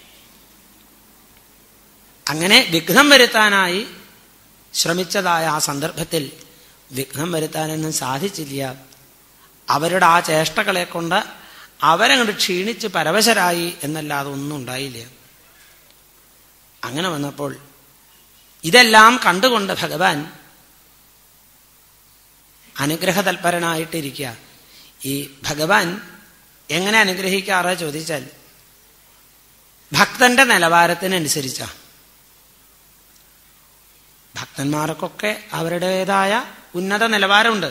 അങ്ങനെ വിഘ്നം വരുത്താനായി ശ്രമിച്ചതായ ആ സന്ദർഭത്തിൽ വിഘ്നം വരുത്താനൊന്നും സാധിച്ചില്ല അവരുടെ ആ ചേഷ്ടകളെ കൊണ്ട് അവരങ്ങോട്ട് ക്ഷീണിച്ച് പരവശരായി എന്നല്ലാതെ ഒന്നും ഉണ്ടായില്ല അങ്ങനെ വന്നപ്പോൾ ഇതെല്ലാം കണ്ടുകൊണ്ട് ഭഗവാൻ അനുഗ്രഹതൽപരനായിട്ടിരിക്കുക ഈ ഭഗവാൻ എങ്ങനെ അനുഗ്രഹിക്കാറ് ചോദിച്ചാൽ ഭക്തന്റെ നിലവാരത്തിനനുസരിച്ച ഭക്തന്മാർക്കൊക്കെ അവരുടേതായ ഉന്നത നിലവാരമുണ്ട്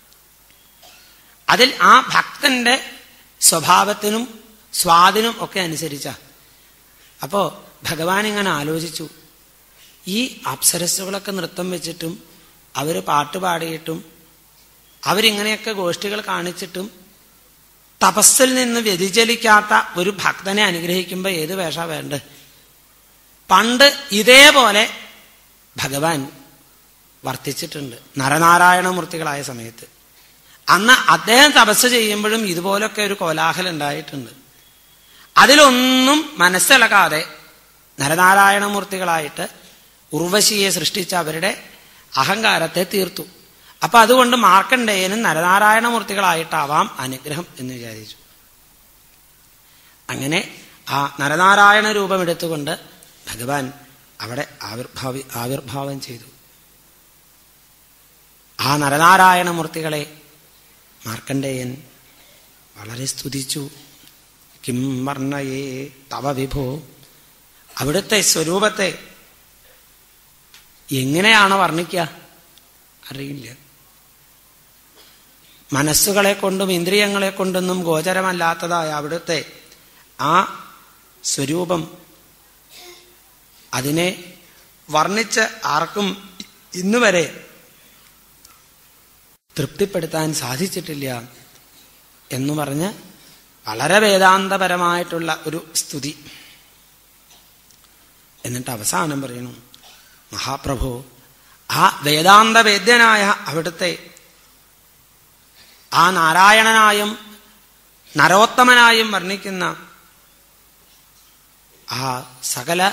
അതിൽ ആ ഭക്തന്റെ സ്വഭാവത്തിനും സ്വാദിനും ഒക്കെ അനുസരിച്ച അപ്പോ ഭഗവാൻ ഇങ്ങനെ ആലോചിച്ചു ഈ അപ്സരസ്സുകളൊക്കെ നൃത്തം വെച്ചിട്ടും അവർ പാട്ട് പാടിയിട്ടും അവരിങ്ങനെയൊക്കെ ഗോഷ്ഠികൾ കാണിച്ചിട്ടും തപസ്സിൽ നിന്ന് വ്യതിചലിക്കാത്ത ഒരു ഭക്തനെ അനുഗ്രഹിക്കുമ്പോൾ ഏത് വേഷ വേണ്ട പണ്ട് ഇതേപോലെ ഭഗവാൻ വർത്തിച്ചിട്ടുണ്ട് നരനാരായണമൂർത്തികളായ സമയത്ത് അന്ന് അദ്ദേഹം തപസ് ചെയ്യുമ്പോഴും ഇതുപോലൊക്കെ ഒരു കോലാഹലം ഉണ്ടായിട്ടുണ്ട് അതിലൊന്നും മനസ്സിളകാതെ നരനാരായണമൂർത്തികളായിട്ട് ഉർവശിയെ സൃഷ്ടിച്ച അവരുടെ അഹങ്കാരത്തെ തീർത്തു അപ്പൊ അതുകൊണ്ട് മാർക്കണ്ഡേയനും നരനാരായണമൂർത്തികളായിട്ടാവാം അനുഗ്രഹം എന്ന് വിചാരിച്ചു അങ്ങനെ ആ നരനാരായണ രൂപമെടുത്തുകൊണ്ട് ഭഗവാൻ അവിടെ ആവിർഭാവി ആവിർഭാവം ചെയ്തു ആ നരനാരായണമൂർത്തികളെ മാർക്കണ്ഡേയൻ വളരെ സ്തുതിച്ചു കിം വർണ്ണയേ തവ വിഭോ അവിടുത്തെ സ്വരൂപത്തെ എങ്ങനെയാണ് വർണ്ണിക്കുക അറിയില്ല മനസ്സുകളെ കൊണ്ടും ഇന്ദ്രിയങ്ങളെ കൊണ്ടൊന്നും ഗോചരമല്ലാത്തതായ അവിടുത്തെ ആ സ്വരൂപം അതിനെ വർണ്ണിച്ച് ആർക്കും ഇന്നുവരെ തൃപ്തിപ്പെടുത്താൻ സാധിച്ചിട്ടില്ല എന്ന് പറഞ്ഞ് വളരെ വേദാന്തപരമായിട്ടുള്ള ഒരു സ്തുതി എന്നിട്ട് അവസാനം പറയുന്നു മഹാപ്രഭു ആ വേദാന്ത വേദ്യനായ അവിടുത്തെ ആ നാരായണനായും നരോത്തമനായും വർണ്ണിക്കുന്ന ആ സകല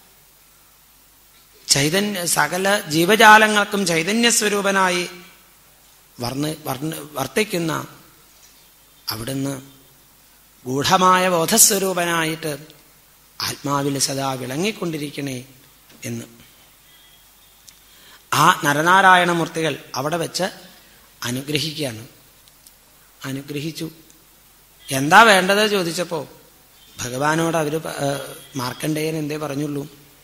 ചൈതന്യ സകല ജീവജാലങ്ങൾക്കും ചൈതന്യസ്വരൂപനായി വർണ്ണ വർണ്ണ വർത്തിക്കുന്ന അവിടുന്ന് ഗൂഢമായ ബോധസ്വരൂപനായിട്ട് ആത്മാവിൽ സദാ വിളങ്ങിക്കൊണ്ടിരിക്കണേ എന്ന് ആ നരനാരായണമൂർത്തികൾ അവിടെ വെച്ച് അനുഗ്രഹിക്കുകയാണ് അനുഗ്രഹിച്ചു എന്താ വേണ്ടത് ചോദിച്ചപ്പോ ഭഗവാനോട് അവര് മാർക്കണ്ഡേയൻ എന്തേ പറഞ്ഞുള്ളൂ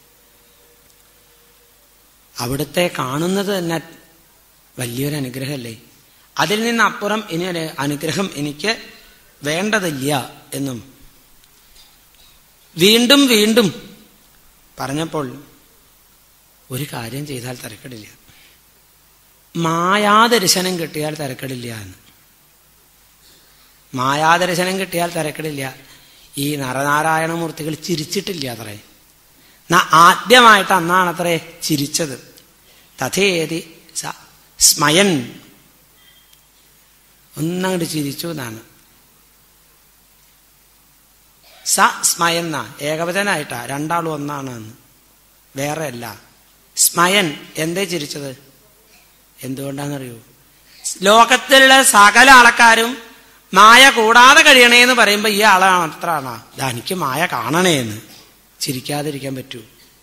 അവിടുത്തെ കാണുന്നത് തന്നെ വലിയൊരു അനുഗ്രഹമല്ലേ അതിൽ നിന്നപ്പുറം ഇനി ഒരു അനുഗ്രഹം എനിക്ക് വേണ്ടതില്ല എന്നും വീണ്ടും വീണ്ടും പറഞ്ഞപ്പോൾ ഒരു കാര്യം ചെയ്താൽ തിരക്കടില്ല മായാദർശനം കിട്ടിയാൽ തിരക്കടില്ല എന്ന് മായാദർശനം കിട്ടിയാൽ തിരക്കടില്ല ഈ നരനാരായണമൂർത്തികൾ ചിരിച്ചിട്ടില്ല അത്രേ ആദ്യമായിട്ട് അന്നാണത്രേ ചിരിച്ചത് തഥേതി സ സ്മയൻ ഒന്നങ്ങോട്ട് ചിരിച്ചു എന്നാണ് സ സ്മയന്ന ഏകവചനായിട്ടാ രണ്ടാളും ഒന്നാണ് എന്ന് വേറെ അല്ല സ്മയൻ എന്തേ ചിരിച്ചത് എന്തുകൊണ്ടാണെന്നറിയോ ലോകത്തിലുള്ള സകല ആൾക്കാരും മായ കൂടാതെ കഴിയണേന്ന് പറയുമ്പോ ഈ ആളാണ് അത്രാണോ എനിക്ക് മായ കാണണേന്ന് ചിരിക്കാതിരിക്കാൻ പറ്റൂ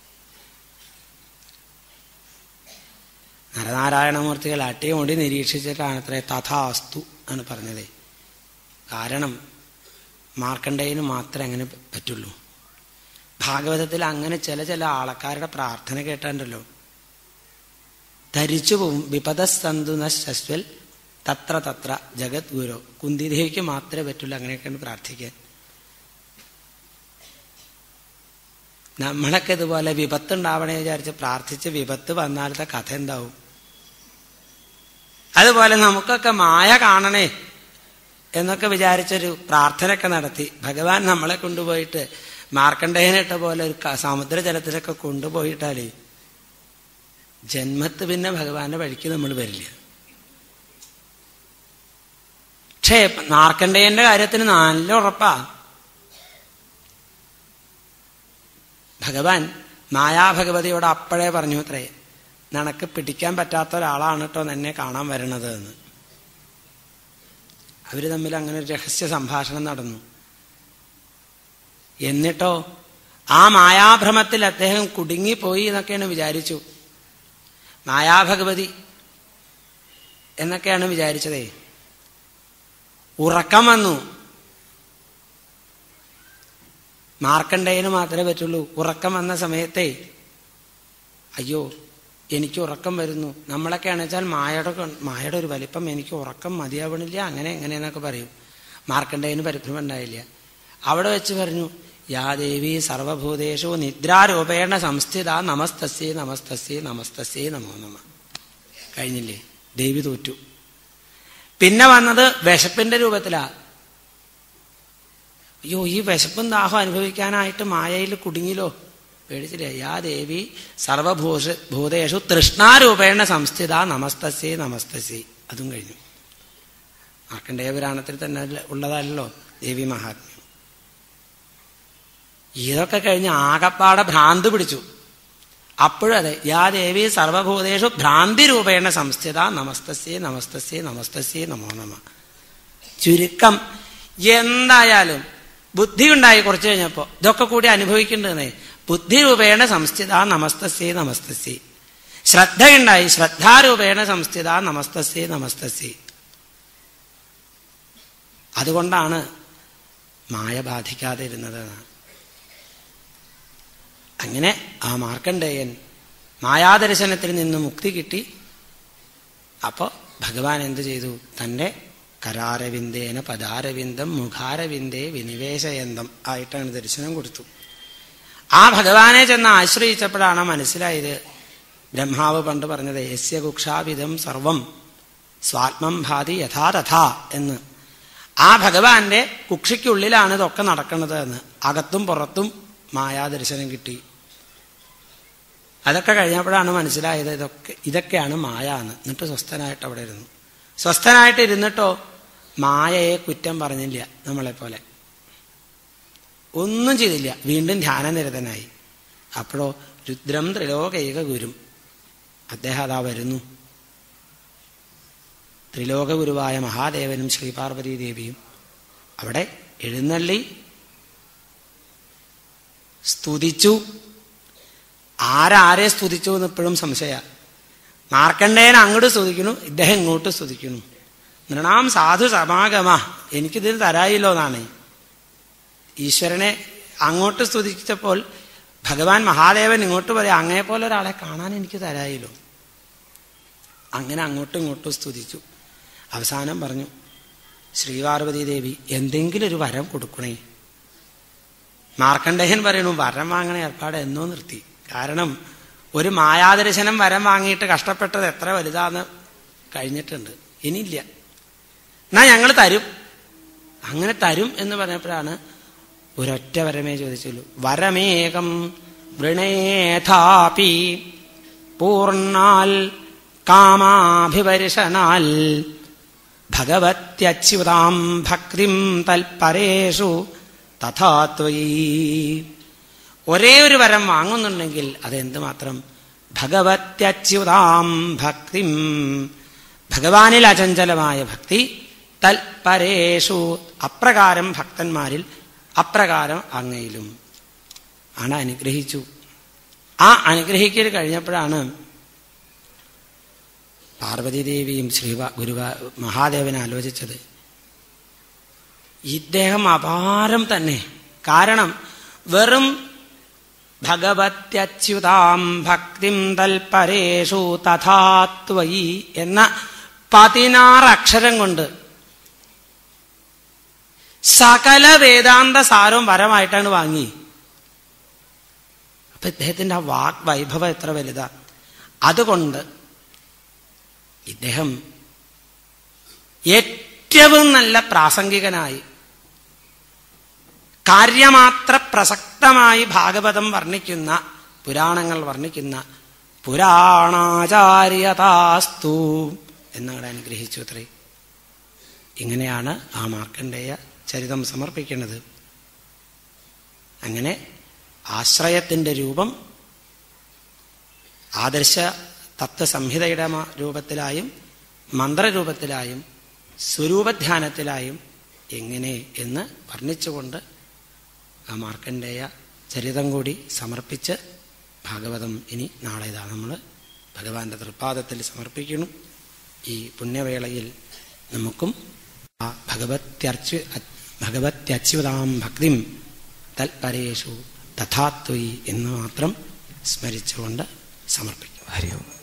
നരനാരായണമൂർത്തികൾ അട്ടിയും ഓടി നിരീക്ഷിച്ചിട്ടാണ് അത്രേ തഥാസ്തു എന്ന് പറഞ്ഞത് കാരണം മാർക്കണ്ഡേയന് മാത്രമേ അങ്ങനെ പറ്റുള്ളൂ ഭാഗവതത്തിൽ അങ്ങനെ ചില ചില ആൾക്കാരുടെ പ്രാർത്ഥന കേട്ടാണ്ടല്ലോ ധരിച്ചു പോവും വിപദസ്തന്തു നശ്വൽ തത്ര തത്ര ജഗത് ഗുരു കുന്തിദേവിക്ക് മാത്രമേ പറ്റുള്ളൂ അങ്ങനെയൊക്കെയാണ് പ്രാർത്ഥിക്കാൻ നമ്മളൊക്കെ ഇതുപോലെ വിപത്ത് ഉണ്ടാവണേ വിചാരിച്ച് പ്രാർത്ഥിച്ച് വിപത്ത് വന്നാലത്തെ കഥ എന്താവും അതുപോലെ നമുക്കൊക്കെ മായ കാണണേ എന്നൊക്കെ വിചാരിച്ചൊരു പ്രാർത്ഥനയൊക്കെ നടത്തി ഭഗവാൻ നമ്മളെ കൊണ്ടുപോയിട്ട് മാർക്കണ്ഡേയനിട്ട പോലെ ഒരു സമുദ്രജലത്തിലൊക്കെ കൊണ്ടുപോയിട്ടാലേ ജന്മത്ത് പിന്നെ ഭഗവാന്റെ വഴിക്ക് നമ്മൾ വരില്ല പക്ഷേ മാർക്കണ്ഡേയന്റെ കാര്യത്തിന് നല്ല ഉറപ്പാ ഭഗവാൻ മായാഭഗവതിയോട് അപ്പോഴേ പറഞ്ഞു അത്രേ നിനക്ക് പിടിക്കാൻ പറ്റാത്ത ഒരാളാണ് കേട്ടോ എന്നെ കാണാൻ വരണത് എന്ന് അവര് തമ്മിൽ അങ്ങനെ ഒരു രഹസ്യ സംഭാഷണം നടന്നു എന്നിട്ടോ ആ മായാഭ്രമത്തിൽ അദ്ദേഹം കുടുങ്ങിപ്പോയി എന്നൊക്കെയാണ് വിചാരിച്ചു മായാഭഗവതി എന്നൊക്കെയാണ് വിചാരിച്ചതേ ഉറക്കം വന്നു മാർക്കണ്ഡേയന് മാത്രമേ പറ്റുള്ളൂ ഉറക്കം വന്ന സമയത്തെ അയ്യോ എനിക്ക് ഉറക്കം വരുന്നു നമ്മളൊക്കെ ആണെച്ചാൽ മായയുടെ കൊ- മായയുടെ ഒരു വലിപ്പം എനിക്ക് ഉറക്കം മതിയാവണില്ല അങ്ങനെ എങ്ങനെയെന്നൊക്കെ പറയും മാർക്കണ്ഡേയന് പരിഭ്രമം ഉണ്ടായില്ല അവിടെ വെച്ച് പറഞ്ഞു യാ ദേവി സർവഭൂതേഷു നിദ്രാരൂപേണ സംസ്ഥിത നമസ്തസ്യേ നമസ്തസ്യേ നമസ്തസ്യേ നമോ നമ കഴിഞ്ഞില്ലേ ദേവി തോറ്റു പിന്നെ വന്നത് വിശപ്പിന്റെ രൂപത്തിലാ അയ്യോ ഈ വിശപ്പും ദാഹം അനുഭവിക്കാനായിട്ട് മായയിൽ കുടുങ്ങിലോ പേടിച്ചില്ലേ യാ ദേവി സർവഭൂഷ ഭൂതേഷു തൃഷ്ണാരൂപേണ സംസ്ഥിത നമസ്തസ്യേ നമസ്തസ്യേ അതും കഴിഞ്ഞു മാർക്കണ്ഡേയ പുരാണത്തിൽ തന്നെ ഉള്ളതല്ലോ ദേവി മഹാത്മ്യം ഇതൊക്കെ കഴിഞ്ഞ് ആകപ്പാടെ ഭ്രാന്ത് പിടിച്ചു അപ്പോഴും അതെ യാ ദേവി സർവഭൂതേഷു ഭ്രാന്തി രൂപേണ സംസ്ഥിത നമസ്തസ്യേ നമസ്തസ്യേ നമസ്തസ്യേ നമോ നമ ചുരുക്കം എന്തായാലും ബുദ്ധി ഉണ്ടായി കുറച്ച് കഴിഞ്ഞപ്പോ ഇതൊക്കെ കൂടി അനുഭവിക്കേണ്ടതേ ബുദ്ധി രൂപേണ സംസ്ഥിത നമസ്തസ്യേ നമസ്തസ്യേ ശ്രദ്ധയുണ്ടായി ശ്രദ്ധാരൂപേണ സംസ്ഥിത നമസ്തസ്യേ നമസ്തസ്യേ അതുകൊണ്ടാണ് മായ ബാധിക്കാതെ ഇരുന്നത് എന്നാണ്. അങ്ങനെ ആ മാർക്കണ്ഡേയൻ മായാദർശനത്തിൽ നിന്ന് മുക്തി കിട്ടി അപ്പോ ഭഗവാൻ എന്ത് ചെയ്തു തന്റെ കരാരവിന്ദേന പദാരവിന്ദം മുഖാരവിന്ദേ വിനിവേശയന്തം ആയിട്ടാണ് ദർശനം കൊടുത്തു ആ ഭഗവാനെ ചെന്ന് ആശ്രയിച്ചപ്പോഴാണ് മനസ്സിലായത് ബ്രഹ്മാവ് പണ്ട് പറഞ്ഞത് യസ്യ കുക്ഷാവിധം സർവം സ്വാത്മം ഭാതി യഥാ തഥാ എന്ന് ആ ഭഗവാന്റെ കുക്ഷിക്കുള്ളിലാണ് ഇതൊക്കെ നടക്കുന്നത് എന്ന് അകത്തും പുറത്തും മായാദർശനം കിട്ടി അതൊക്കെ കഴിഞ്ഞപ്പോഴാണ് മനസ്സിലായത് ഇതൊക്കെ ഇതൊക്കെയാണ് മായ എന്ന് എന്നിട്ട് സ്വസ്ഥനായിട്ട് അവിടെ ഇരുന്നു സ്വസ്ഥനായിട്ട് ഇരുന്നിട്ടോ മായയെ കുറ്റം പറഞ്ഞില്ല നമ്മളെപ്പോലെ ഒന്നും ചെയ്തില്ല വീണ്ടും ധ്യാനനിരതനായി അപ്പോഴോ രുദ്രം ത്രിലോകൈക ഗുരും അദ്ദേഹം അതാ വരുന്നു ത്രിലോക ഗുരുവായ മഹാദേവനും ശ്രീപാർവതി ദേവിയും അവിടെ എഴുന്നള്ളി സ്തുതിച്ചു ആരാരെ സ്തുതിച്ചു എന്ന് ഇപ്പോഴും സംശയ മാർക്കണ്ഡേയൻ അങ്ങോട്ട് സ്തുതിക്കുന്നു ഇദ്ദേഹം ഇങ്ങോട്ട് സ്തുതിക്കുന്നു നൃണാം സാധു സമാഗമ എനിക്കിതിൽ തരായില്ലോ എന്നാണ് ഈശ്വരനെ അങ്ങോട്ട് സ്തുതിച്ചപ്പോൾ ഭഗവാൻ മഹാദേവൻ ഇങ്ങോട്ട് പറയാം അങ്ങേ പോലെ ഒരാളെ കാണാൻ എനിക്ക് തരായില്ലോ അങ്ങനെ അങ്ങോട്ടും ഇങ്ങോട്ടും സ്തുതിച്ചു അവസാനം പറഞ്ഞു ശ്രീപാർവതി ദേവി എന്തെങ്കിലും ഒരു വരം കൊടുക്കണേ മാർക്കണ്ഡേയൻ പറയണു വരം വാങ്ങണ ഏർപ്പാട് എന്നോ നിർത്തി കാരണം ഒരു മായാദർശനം വരം വാങ്ങിയിട്ട് കഷ്ടപ്പെട്ടത് എത്ര വലുതാന്ന് കഴിഞ്ഞിട്ടുണ്ട് ഇനിയില്ല എന്നാ ഞങ്ങൾ തരും അങ്ങനെ തരും എന്ന് പറഞ്ഞപ്പോഴാണ് ഒരൊറ്റ വരമേ ചോദിച്ചുള്ളൂ വരമേകം വൃണേഥാപി പൂർണ്ണാൽ കാമാഭിപരിശനാൽ ഭഗവത്യച്യുതാം ഭക്തിം തൽപരേഷു തഥാത്വയീ ഒരേ ഒരു വരം വാങ്ങുന്നുണ്ടെങ്കിൽ അതെന്തുമാത്രം ഭഗവത്യച്യുതാം ഭക്തിം ഭഗവാനിൽ അചഞ്ചലമായ ഭക്തി തൽപരേഷു അപ്രകാരം ഭക്തന്മാരിൽ അപ്രകാരം അങ്ങയിലും ആണ് അനുഗ്രഹിച്ചു ആ അനുഗ്രഹിക്കൽ കഴിഞ്ഞപ്പോഴാണ് പാർവതീദേവിയും ശ്രീവ ഗുരുവ മഹാദേവനെ ആലോചിച്ചത് ഇദ്ദേഹം അപാരം തന്നെ കാരണം വെറും ഭഗവത്യച്യുതാം ഭക്തിം തൽപരേഷു തഥാത്വയി എന്ന പതിനാറ് അക്ഷരം കൊണ്ട് സകല വേദാന്ത സാരവും വരമായിട്ടാണ് വാങ്ങി അപ്പൊ ഇദ്ദേഹത്തിന്റെ ആ വാക് വൈഭവം എത്ര വലുതാ അതുകൊണ്ട് ഇദ്ദേഹം ഏറ്റവും നല്ല പ്രാസംഗികനായി കാര്യമാത്ര പ്രസക്തമായി ഭാഗവതം വർണ്ണിക്കുന്ന പുരാണങ്ങൾ വർണ്ണിക്കുന്ന പുരാണാചാര്യതാസ്തു എന്നവിടെ അനുഗ്രഹിച്ചു അത്രേ ഇങ്ങനെയാണ് ആ മാർക്കണ്ഡേയ ചരിതം സമർപ്പിക്കുന്നത് അങ്ങനെ ആശ്രയത്തിന്റെ രൂപം ആദർശ തത്വസംഹിതയുടെ രൂപത്തിലായും മന്ത്രരൂപത്തിലായും സ്വരൂപധ്യാനത്തിലായും എങ്ങനെ എന്ന് വർണ്ണിച്ചുകൊണ്ട് ആ മാർക്കണ്ഡേയ ചരിതം കൂടി സമർപ്പിച്ച് ഭാഗവതം ഇനി നാളെ ഇതാ നമ്മൾ ഭഗവാന്റെ തൃപ്പാദത്തിൽ സമർപ്പിക്കണം ഈ പുണ്യവേളയിൽ നമുക്കും ആ ഭഗവത്യർച്ചു ഭഗവത്യച്യുതാം ഭക്തിം തൽപരേഷു തഥാത്വയി എന്ന് മാത്രം സ്മരിച്ചുകൊണ്ട് സമർപ്പിക്കും ഹരി ഓം